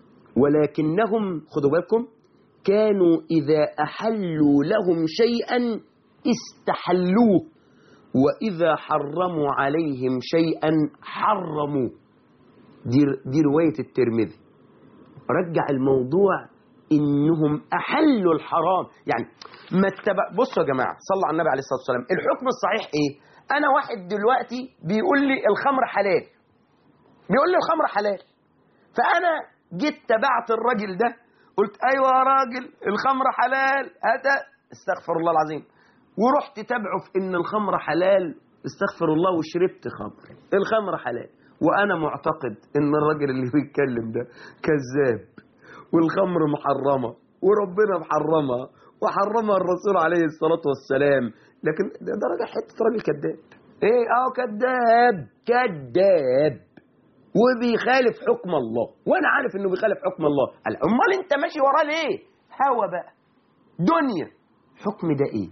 ولكنهم خدوا بالكم كانوا إذا أحلوا لهم شيئا استحلوه وإذا حرموا عليهم شيئا حرموه دي, دي رواية الترمذي رجع الموضوع إنهم أحلوا الحرام يعني ما اتبع بصوا يا جماعة صلوا على النبي عليه الصلاة والسلام الحكم الصحيح إيه أنا واحد دلوقتي بيقول لي الخمر حلال بيقول لي الخمر حلال فأنا جيت تبعت الراجل ده قلت أيوة يا راجل الخمر حلال هذا استغفر الله العظيم ورحت تبعه في إن الخمر حلال استغفر الله وشربت خمر الخمر حلال وأنا معتقد إن الراجل اللي بيتكلم ده كذاب والخمر محرمة وربنا محرمها وحرمها الرسول عليه الصلاة والسلام لكن ده, ده راجل حتة راجل كذاب ايه اه كذاب كذاب وبيخالف حكم الله وانا عارف انه بيخالف حكم الله قال امال انت ماشي وراه ليه هوى بقى دنيا حكم ده ايه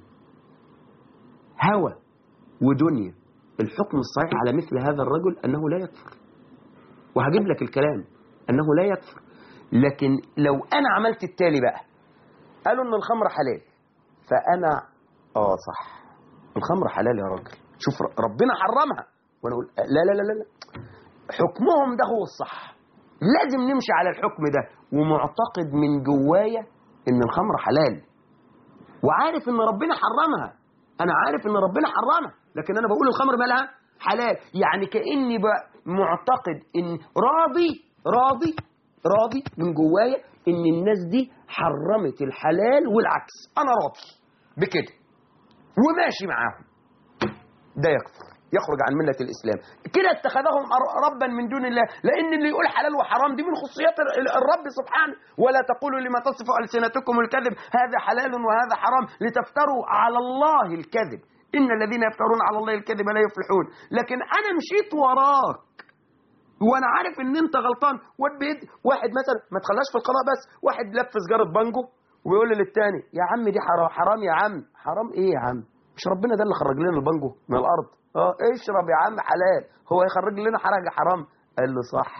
هوى ودنيا الحكم الصحيح على مثل هذا الرجل انه لا يكفر وهجيب لك الكلام انه لا يكفر لكن لو انا عملت التالي بقى قالوا ان الخمر حلال فانا اه صح الخمر حلال يا راجل شوف ربنا حرمها وانا اقول لا لا لا لا, لا. حكمهم ده هو الصح لازم نمشي على الحكم ده ومعتقد من جوايا ان الخمر حلال وعارف ان ربنا حرمها انا عارف ان ربنا حرمها لكن انا بقول الخمر مالها حلال يعني كاني بقى معتقد ان راضي راضي راضي من جوايا ان الناس دي حرمت الحلال والعكس انا راضي بكده وماشي معاهم ده يكفر يخرج عن ملة الإسلام كده اتخذهم ربا من دون الله لأن اللي يقول حلال وحرام دي من خصوصيات الرب سبحانه ولا تقولوا لما تصف ألسنتكم الكذب هذا حلال وهذا حرام لتفتروا على الله الكذب إن الذين يفترون على الله الكذب لا يفلحون لكن أنا مشيت وراك وانا عارف ان انت غلطان واد واحد مثلا ما تخليهاش في القضاء بس واحد لف سجاره بانجو ويقول للتاني يا عم دي حرام حرام يا عم حرام ايه يا عم مش ربنا ده اللي خرج لنا البانجو من الارض اه اشرب يا عم حلال هو يخرج لنا حاجه حرام قال له صح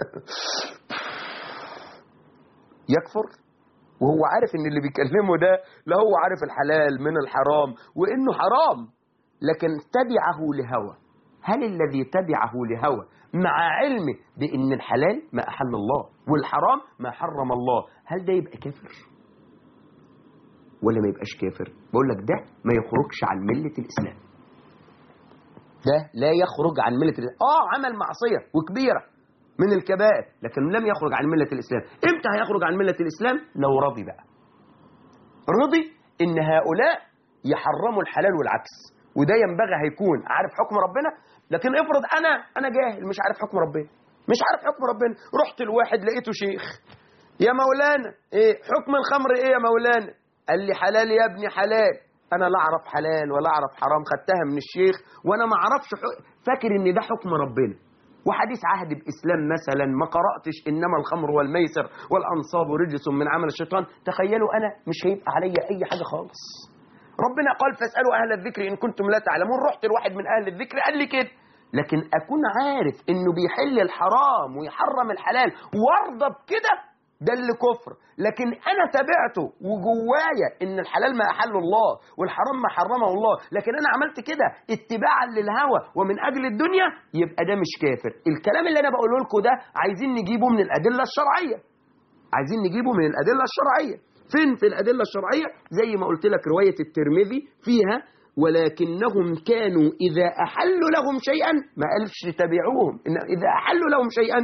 يكفر وهو عارف ان اللي بيكلمه ده لا هو عارف الحلال من الحرام وانه حرام لكن تبعه لهوى هل الذي تبعه لهوى مع علمه بان الحلال ما احل الله والحرام ما حرم الله هل ده يبقى كافر ولا ما يبقاش كافر بقول لك ده ما يخرجش عن مله الاسلام ده لا يخرج عن مله الاسلام اه عمل معصيه وكبيره من الكبائر لكن لم يخرج عن مله الاسلام امتى هيخرج عن مله الاسلام لو رضي بقى رضي ان هؤلاء يحرموا الحلال والعكس وده ينبغي هيكون عارف حكم ربنا لكن افرض انا انا جاهل مش عارف حكم ربنا مش عارف حكم ربنا رحت لواحد لقيته شيخ يا مولانا ايه حكم الخمر ايه يا مولانا قال لي حلال يا ابني حلال انا لا اعرف حلال ولا اعرف حرام خدتها من الشيخ وانا ما اعرفش حق... فاكر ان ده حكم ربنا وحديث عهد باسلام مثلا ما قراتش انما الخمر والميسر والانصاب رجس من عمل الشيطان تخيلوا انا مش هيبقى عليا اي حاجه خالص ربنا قال فاسالوا اهل الذكر ان كنتم لا تعلمون رحت لواحد من اهل الذكر قال لي كده لكن اكون عارف انه بيحل الحرام ويحرم الحلال وارضى بكده ده اللي كفر لكن انا تابعته وجوايا ان الحلال ما احله الله والحرام ما حرمه الله لكن انا عملت كده اتباعا للهوى ومن اجل الدنيا يبقى ده مش كافر الكلام اللي انا بقوله لكم ده عايزين نجيبه من الادله الشرعيه عايزين نجيبه من الادله الشرعيه فين في الادله الشرعيه زي ما قلت لك روايه الترمذي فيها ولكنهم كانوا إذا أحلوا لهم شيئا ما قالش تبعوهم إن إذا أحلوا لهم شيئا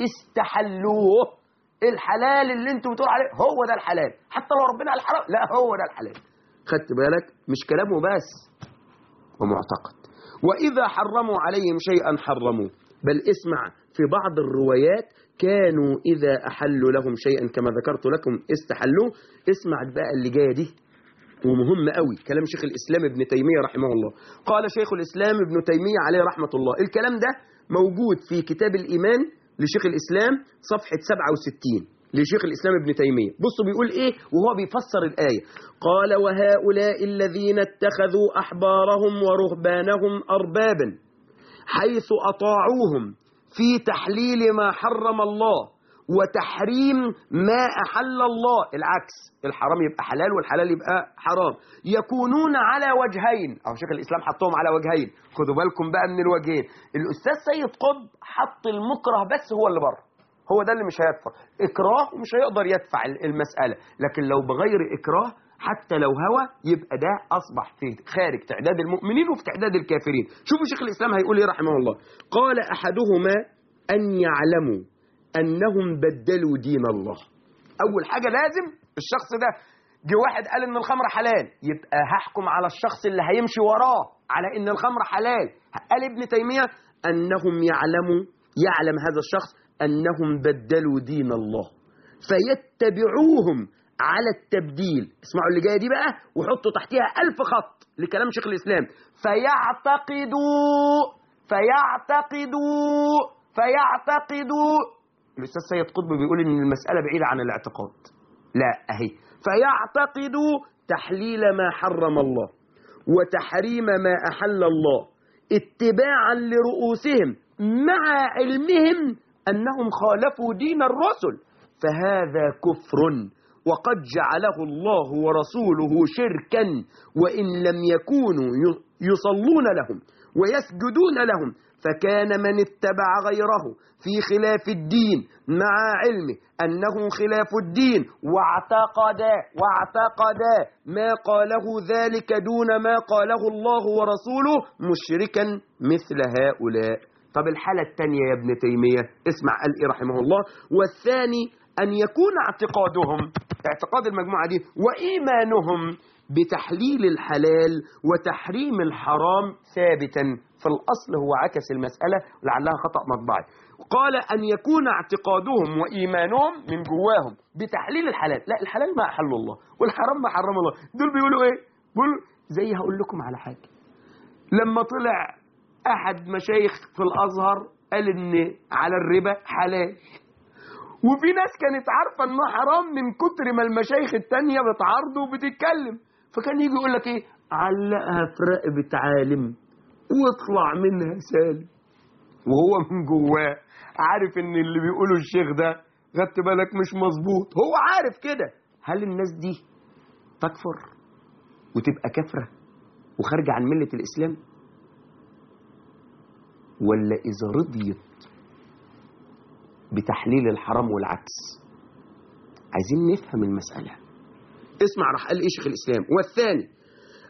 استحلوه الحلال اللي انتوا بتقولوا عليه هو ده الحلال حتى لو ربنا قال حرام لا هو ده الحلال خدت بالك مش كلامه بس ومعتقد وإذا حرموا عليهم شيئا حرموه بل اسمع في بعض الروايات كانوا إذا أحلوا لهم شيئا كما ذكرت لكم استحلوه اسمع بقى اللي جاية دي ومهم قوي كلام شيخ الإسلام ابن تيمية رحمه الله قال شيخ الإسلام ابن تيمية عليه رحمة الله الكلام ده موجود في كتاب الإيمان لشيخ الإسلام صفحة 67 لشيخ الإسلام ابن تيمية بصوا بيقول إيه وهو بيفسر الآية قال وهؤلاء الذين اتخذوا أحبارهم ورهبانهم أربابا حيث أطاعوهم في تحليل ما حرم الله وتحريم ما أحل الله العكس الحرام يبقى حلال والحلال يبقى حرام يكونون على وجهين أو شيخ الإسلام حطهم على وجهين خدوا بالكم بقى من الوجهين الأستاذ سيد قطب حط المكره بس هو اللي بره هو ده اللي مش هيدفع إكراه ومش هيقدر يدفع المسألة لكن لو بغير إكراه حتى لو هوى يبقى ده أصبح في خارج تعداد المؤمنين وفي تعداد الكافرين شوفوا شيخ الإسلام هيقول إيه رحمه الله قال أحدهما أن يعلموا أنهم بدلوا دين الله أول حاجة لازم الشخص ده جه واحد قال إن الخمر حلال يبقى هحكم على الشخص اللي هيمشي وراه على إن الخمر حلال قال ابن تيمية أنهم يعلموا يعلم هذا الشخص أنهم بدلوا دين الله فيتبعوهم على التبديل اسمعوا اللي جايه دي بقى وحطوا تحتها ألف خط لكلام شيخ الإسلام فيعتقدوا فيعتقدوا فيعتقدوا الأستاذ سيد قطب بيقول إن المسألة بعيدة عن الاعتقاد لا أهي فيعتقدوا تحليل ما حرم الله وتحريم ما أحل الله اتباعا لرؤوسهم مع علمهم أنهم خالفوا دين الرسل فهذا كفر وقد جعله الله ورسوله شركا وإن لم يكونوا يصلون لهم ويسجدون لهم فكان من اتبع غيره في خلاف الدين مع علمه أنه خلاف الدين واعتقد واعتقد ما قاله ذلك دون ما قاله الله ورسوله مشركا مثل هؤلاء طب الحالة الثانية يا ابن تيمية اسمع قال إيه رحمه الله والثاني أن يكون اعتقادهم اعتقاد المجموعة دي وإيمانهم بتحليل الحلال وتحريم الحرام ثابتا في الأصل هو عكس المسألة لعلها خطأ مطبعي قال أن يكون اعتقادهم وإيمانهم من جواهم بتحليل الحلال لا الحلال ما أحل الله والحرام ما حرم الله دول بيقولوا إيه بيقولوا زي هقول لكم على حاجة لما طلع أحد مشايخ في الأزهر قال إن على الربا حلال وفي ناس كانت عارفة إنه حرام من كتر ما المشايخ التانية بتعارضه وبتتكلم فكان يجي يقول لك إيه علقها في رقبة عالم واطلع منها سالم وهو من جواه عارف ان اللي بيقوله الشيخ ده خدت بالك مش مظبوط هو عارف كده هل الناس دي تكفر وتبقى كافرة وخارجة عن ملة الإسلام ولا إذا رضيت بتحليل الحرام والعكس عايزين نفهم المسألة اسمع راح قال إيه شيخ الإسلام والثاني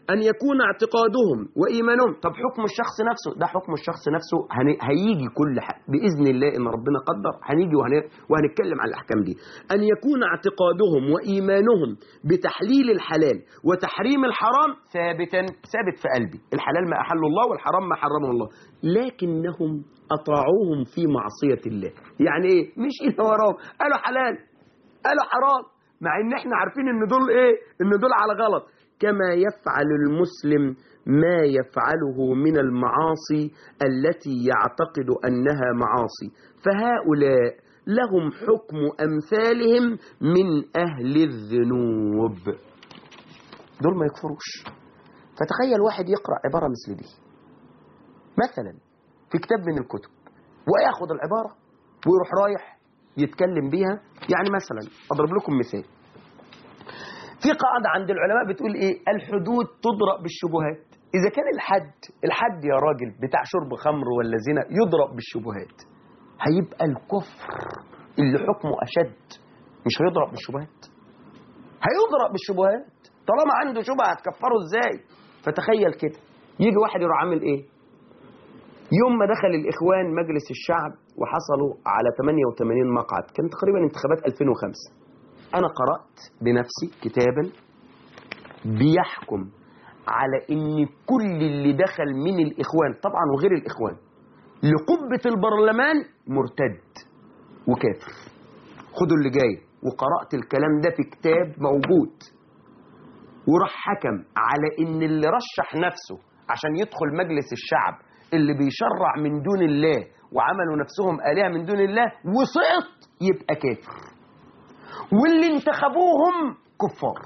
أن يكون اعتقادهم وإيمانهم طب حكم الشخص نفسه ده حكم الشخص نفسه هن- هيجي كل حق بإذن الله إن ربنا قدر هنيجي وهن- وهنتكلم عن الأحكام دي أن يكون اعتقادهم وإيمانهم بتحليل الحلال وتحريم الحرام ثابتا ثابت في قلبي الحلال ما أحل الله والحرام ما حرمه الله لكنهم أطاعوهم في معصية الله يعني إيه مش إيه وراهم قالوا حلال قالوا حرام مع ان احنا عارفين ان دول ايه ان دول على غلط كما يفعل المسلم ما يفعله من المعاصي التي يعتقد انها معاصي فهؤلاء لهم حكم امثالهم من اهل الذنوب دول ما يكفروش فتخيل واحد يقرا عباره مثل دي مثلا في كتاب من الكتب وياخد العباره ويروح رايح يتكلم بيها يعني مثلا اضرب لكم مثال في قاعده عند العلماء بتقول ايه الحدود تضرب بالشبهات اذا كان الحد الحد يا راجل بتاع شرب خمر ولا زنا يضرب بالشبهات هيبقى الكفر اللي حكمه اشد مش هيضرب بالشبهات هيضرب بالشبهات طالما عنده شبهه هتكفره ازاي فتخيل كده يجي واحد يروح عامل ايه يوم ما دخل الإخوان مجلس الشعب وحصلوا على 88 مقعد كانت تقريبا انتخابات 2005 أنا قرأت بنفسي كتابا بيحكم على إن كل اللي دخل من الإخوان طبعا وغير الإخوان لقبة البرلمان مرتد وكافر خدوا اللي جاي وقرأت الكلام ده في كتاب موجود وراح حكم على ان اللي رشح نفسه عشان يدخل مجلس الشعب اللي بيشرع من دون الله وعملوا نفسهم آلهة من دون الله وسقط يبقى كافر واللي انتخبوهم كفار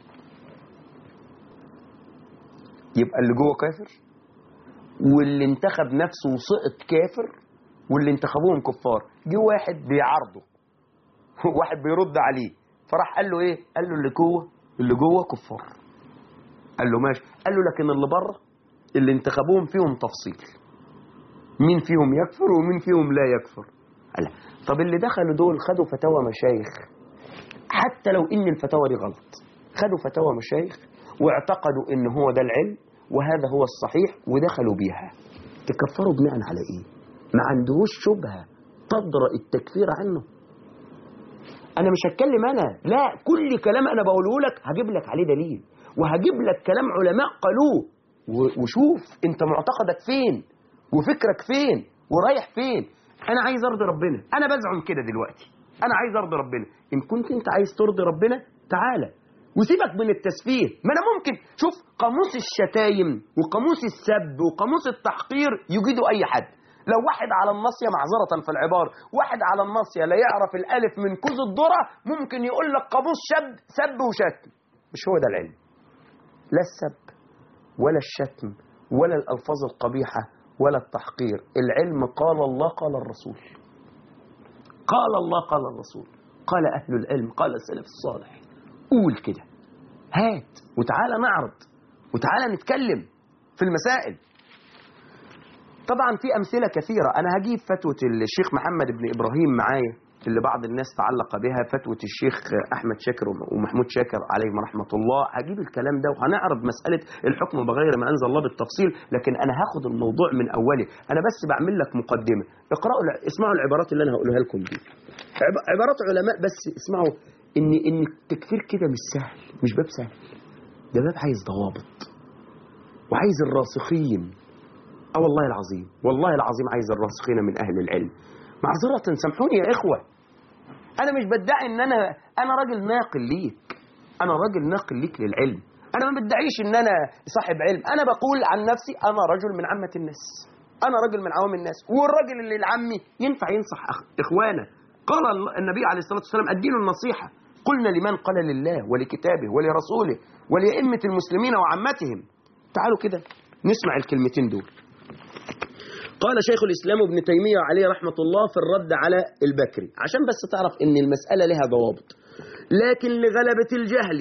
يبقى اللي جوه كافر واللي انتخب نفسه وسقط كافر واللي انتخبوهم كفار جه واحد بيعارضه واحد بيرد عليه فراح قال له ايه قال له اللي جوه اللي جوه كفار قال له ماشي قال له لكن اللي بره اللي انتخبوهم فيهم تفصيل مين فيهم يكفر ومين فيهم لا يكفر قال طب اللي دخلوا دول خدوا فتاوى مشايخ حتى لو ان الفتاوى دي غلط خدوا فتاوى مشايخ واعتقدوا ان هو ده العلم وهذا هو الصحيح ودخلوا بيها تكفروا بناء على ايه ما عندهوش شبهه تضرأ التكفير عنه انا مش هتكلم انا لا كل كلام انا بقوله لك هجيب لك عليه دليل وهجيب لك كلام علماء قالوه و- وشوف انت معتقدك فين وفكرك فين ورايح فين انا عايز ارضي ربنا انا بزعم كده دلوقتي انا عايز ارضي ربنا ان كنت انت عايز ترضي ربنا تعالى وسيبك من التسفيه ما انا ممكن شوف قاموس الشتايم وقاموس السب وقاموس التحقير يجيدوا اي حد لو واحد على الناصية معذرة في العبارة واحد على الناصية لا يعرف الألف من كوز الذرة ممكن يقول لك قاموس شب سب وشتم مش هو ده العلم لا السب ولا الشتم ولا الألفاظ القبيحة ولا التحقير العلم قال الله قال الرسول قال الله قال الرسول قال أهل العلم قال السلف الصالح قول كده هات وتعالى نعرض وتعالى نتكلم في المسائل طبعا في أمثلة كثيرة أنا هجيب فتوى الشيخ محمد بن إبراهيم معايا اللي بعض الناس تعلق بها فتوى الشيخ أحمد شاكر ومحمود شاكر عليهم رحمة الله هجيب الكلام ده وهنعرض مسألة الحكم بغير ما أنزل الله بالتفصيل لكن أنا هاخد الموضوع من أوله أنا بس بعمل لك مقدمة اقرأوا الع- اسمعوا العبارات اللي أنا هقولها لكم دي عب- عبارات علماء بس اسمعوا إن إن التكفير كده مش سهل مش باب سهل ده باب عايز ضوابط وعايز الراسخين اه والله العظيم والله العظيم عايز الراسخين من اهل العلم معذرة سامحوني يا اخوة انا مش بدعي ان انا انا راجل ناقل ليك انا راجل ناقل ليك للعلم انا ما بدعيش ان انا صاحب علم انا بقول عن نفسي انا رجل من عامة الناس انا راجل من عوام الناس والراجل اللي العمي ينفع ينصح أخ- اخوانه قال الله- النبي عليه الصلاة والسلام الدين النصيحة قلنا لمن قال لله ولكتابه ولرسوله ولأئمة المسلمين وعامتهم تعالوا كده نسمع الكلمتين دول قال شيخ الإسلام ابن تيمية عليه رحمة الله في الرد على البكري عشان بس تعرف ان المسألة لها ضوابط لكن لغلبة الجهل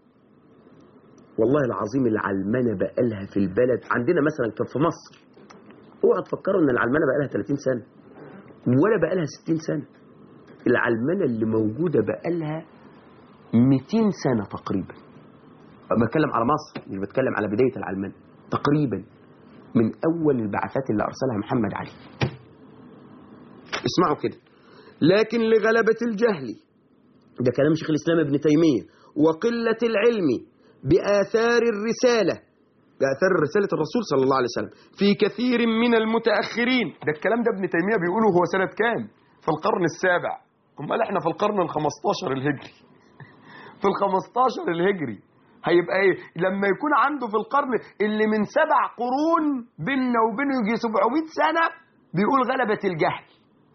والله العظيم العلمنة بقالها في البلد عندنا مثلا كان في مصر اوعى تفكروا ان العلمنة بقالها 30 سنة ولا بقالها 60 سنة العلمنة اللي موجودة بقالها 200 سنة تقريبا بتكلم على مصر مش بتكلم على بداية العلمانية تقريبا من أول البعثات اللي أرسلها محمد علي اسمعوا كده لكن لغلبة الجهل ده كلام شيخ الإسلام ابن تيمية وقلة العلم بآثار الرسالة بآثار رسالة الرسول صلى الله عليه وسلم في كثير من المتأخرين ده الكلام ده ابن تيمية بيقوله هو سنة كام في القرن السابع امال احنا في القرن ال15 الهجري في ال15 الهجري هيبقى ايه لما يكون عنده في القرن اللي من سبع قرون بيننا وبينه يجي 700 سنة بيقول غلبة الجهل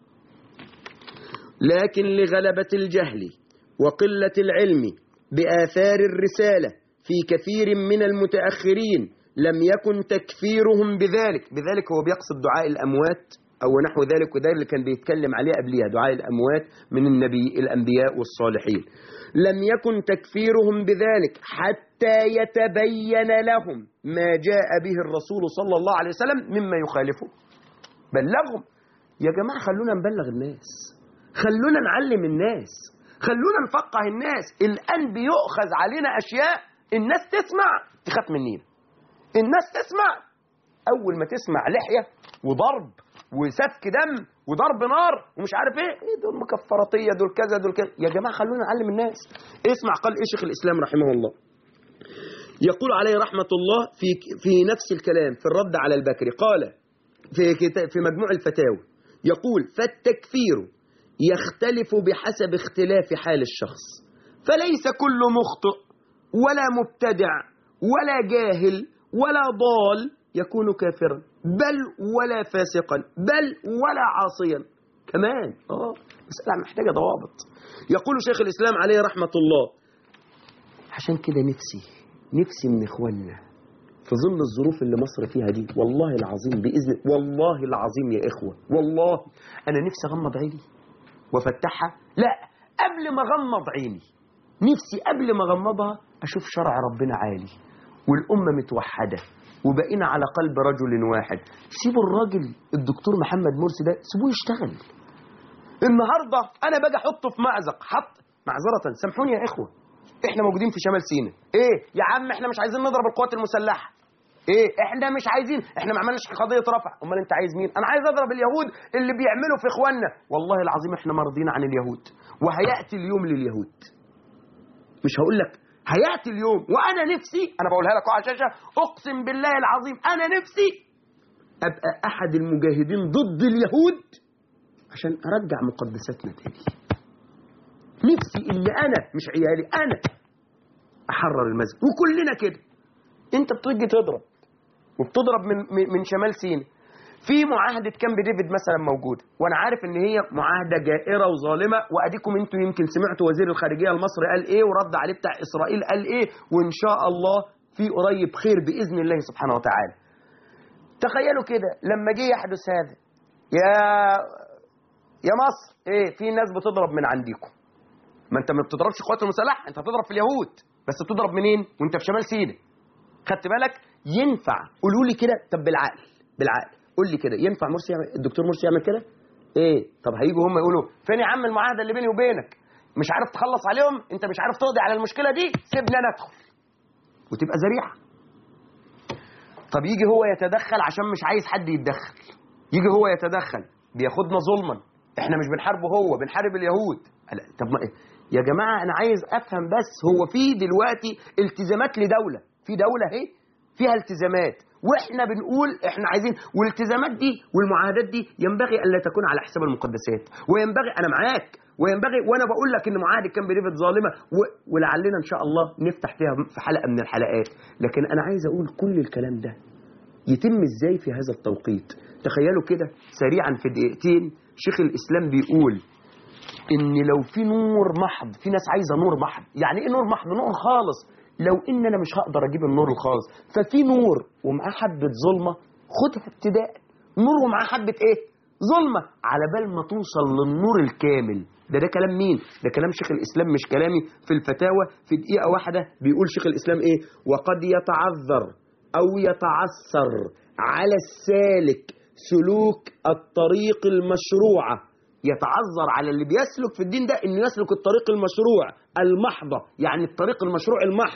لكن لغلبة الجهل وقلة العلم بآثار الرسالة في كثير من المتأخرين لم يكن تكفيرهم بذلك بذلك هو بيقصد دعاء الأموات أو نحو ذلك وده اللي كان بيتكلم عليه قبلها دعاء الأموات من النبي الأنبياء والصالحين لم يكن تكفيرهم بذلك حتى يتبين لهم ما جاء به الرسول صلى الله عليه وسلم مما يخالفه بلغهم يا جماعة خلونا نبلغ الناس خلونا نعلم الناس خلونا نفقه الناس الآن بيؤخذ علينا أشياء الناس تسمع تخاف مننا الناس تسمع أول ما تسمع لحية وضرب وسفك دم وضرب نار ومش عارف ايه ايه دول مكفراتيه دول كذا دول كذا يا جماعه خلونا نعلم الناس اسمع قال ايه شيخ الاسلام رحمه الله يقول عليه رحمه الله في في نفس الكلام في الرد على البكري قال في كتاب في مجموع الفتاوى يقول فالتكفير يختلف بحسب اختلاف حال الشخص فليس كل مخطئ ولا مبتدع ولا جاهل ولا ضال يكون كافرا بل ولا فاسقا بل ولا عاصيا كمان اه مسألة محتاجة ضوابط يقول شيخ الإسلام عليه رحمة الله عشان كده نفسي نفسي من إخواننا في ظل الظروف اللي مصر فيها دي والله العظيم بإذن والله العظيم يا إخوة والله أنا نفسي أغمض عيني وأفتحها لا قبل ما أغمض عيني نفسي قبل ما أغمضها أشوف شرع ربنا عالي والأمة متوحدة وبقينا على قلب رجل واحد سيبوا الراجل الدكتور محمد مرسي ده سيبوه يشتغل النهاردة أنا باجي أحطه في مأزق حط معذرة سامحوني يا إخوة إحنا موجودين في شمال سيناء إيه يا عم إحنا مش عايزين نضرب القوات المسلحة ايه احنا مش عايزين احنا ما عملناش قضيه رفع امال انت عايز مين انا عايز اضرب اليهود اللي بيعملوا في اخواننا والله العظيم احنا مرضين عن اليهود وهياتي اليوم لليهود مش هقول لك هياتي اليوم وانا نفسي انا بقولها لك على الشاشه اقسم بالله العظيم انا نفسي ابقى احد المجاهدين ضد اليهود عشان ارجع مقدساتنا تاني نفسي ان انا مش عيالي انا احرر المسجد وكلنا كده انت بتيجي تضرب وبتضرب من من- من شمال سيناء في معاهده كامب ديفيد مثلا موجوده وانا عارف ان هي معاهده جائره وظالمه واديكم انتوا يمكن سمعتوا وزير الخارجيه المصري قال ايه ورد عليه بتاع اسرائيل قال ايه وان شاء الله في قريب خير باذن الله سبحانه وتعالى تخيلوا كده لما جه يحدث هذا يا يا مصر ايه في ناس بتضرب من عندكم ما انت ما بتضربش القوات المسلحه انت بتضرب في اليهود بس بتضرب منين وانت في شمال سيناء خدت بالك ينفع قولوا لي كده طب بالعقل بالعقل قول لي كده ينفع مرسي يعمل الدكتور مرسي يعمل كده ايه طب هيجوا هم يقولوا فين يا عم المعاهده اللي بيني وبينك مش عارف تخلص عليهم انت مش عارف تقضي على المشكله دي سيبنا ندخل وتبقى ذريعه طب يجي هو يتدخل عشان مش عايز حد يتدخل يجي هو يتدخل بياخدنا ظلما احنا مش بنحاربه هو بنحارب اليهود لا، طب ما يا جماعه انا عايز افهم بس هو في دلوقتي التزامات لدوله في دوله اهي فيها التزامات واحنا بنقول احنا عايزين والالتزامات دي والمعاهدات دي ينبغي الا تكون على حساب المقدسات وينبغي انا معاك وينبغي وانا بقول لك ان معاهده كان بريفت ظالمه و... ولعلنا ان شاء الله نفتح فيها في حلقه من الحلقات لكن انا عايز اقول كل الكلام ده يتم ازاي في هذا التوقيت تخيلوا كده سريعا في دقيقتين شيخ الاسلام بيقول ان لو في نور محض في ناس عايزه نور محض يعني ايه نور محض نور خالص لو ان انا مش هقدر اجيب النور الخالص ففي نور ومعاه حبه ظلمه خدها ابتداء نور ومعاه حبه ايه ظلمه على بال ما توصل للنور الكامل ده ده كلام مين ده كلام شيخ الاسلام مش كلامي في الفتاوى في دقيقه واحده بيقول شيخ الاسلام ايه وقد يتعذر او يتعثر على السالك سلوك الطريق المشروعه يتعذر على اللي بيسلك في الدين ده انه يسلك الطريق المشروع المحضة يعني الطريق المشروع المحض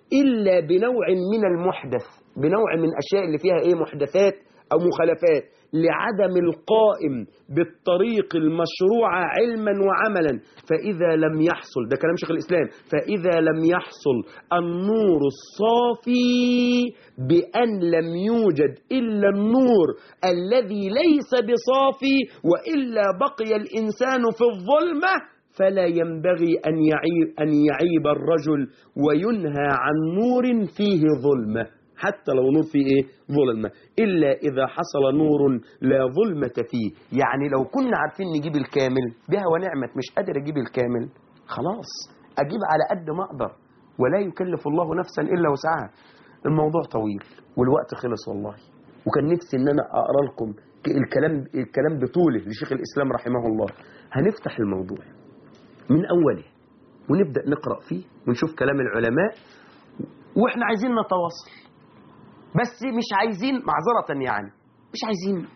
إلا بنوع من المحدث بنوع من أشياء اللي فيها إيه محدثات أو مخالفات لعدم القائم بالطريق المشروع علما وعملا فإذا لم يحصل ده كلام شيخ الإسلام فإذا لم يحصل النور الصافي بأن لم يوجد إلا النور الذي ليس بصافي وإلا بقي الإنسان في الظلمة فلا ينبغي أن يعيب, أن يعيب الرجل وينهى عن نور فيه ظلمة حتى لو نور فيه إيه ظلمة إلا إذا حصل نور لا ظلمة فيه يعني لو كنا عارفين نجيب الكامل بها ونعمت مش قادر أجيب الكامل خلاص أجيب على قد ما أقدر ولا يكلف الله نفسا إلا وسعها الموضوع طويل والوقت خلص والله وكان نفسي ان انا اقرا لكم الكلام الكلام بطوله لشيخ الاسلام رحمه الله هنفتح الموضوع من اوله ونبدا نقرا فيه ونشوف كلام العلماء واحنا عايزين نتواصل بس مش عايزين معذره يعني مش عايزين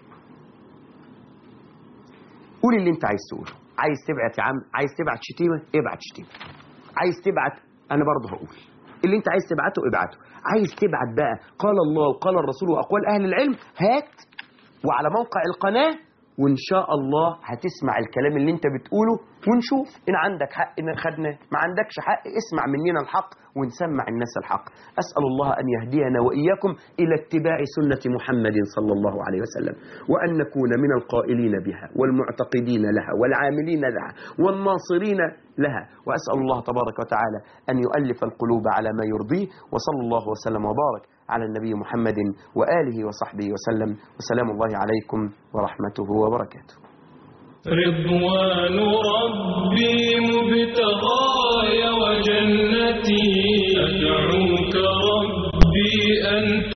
قول اللي انت عايز تقوله عايز تبعت يا عم عايز تبعت شتيمه ابعت شتيمه عايز تبعت انا برضه هقول اللي انت عايز تبعته ابعته عايز تبعت بقى قال الله وقال الرسول واقوال اهل العلم هات وعلى موقع القناه وان شاء الله هتسمع الكلام اللي انت بتقوله ونشوف ان عندك حق ان خدناه ما عندكش حق اسمع مننا الحق ونسمع الناس الحق اسال الله ان يهدينا واياكم الى اتباع سنه محمد صلى الله عليه وسلم وان نكون من القائلين بها والمعتقدين لها والعاملين لها والناصرين لها واسال الله تبارك وتعالى ان يؤلف القلوب على ما يرضيه وصلى الله وسلم وبارك على النبي محمد واله وصحبه وسلم وسلام الله عليكم ورحمته وبركاته رضوان رب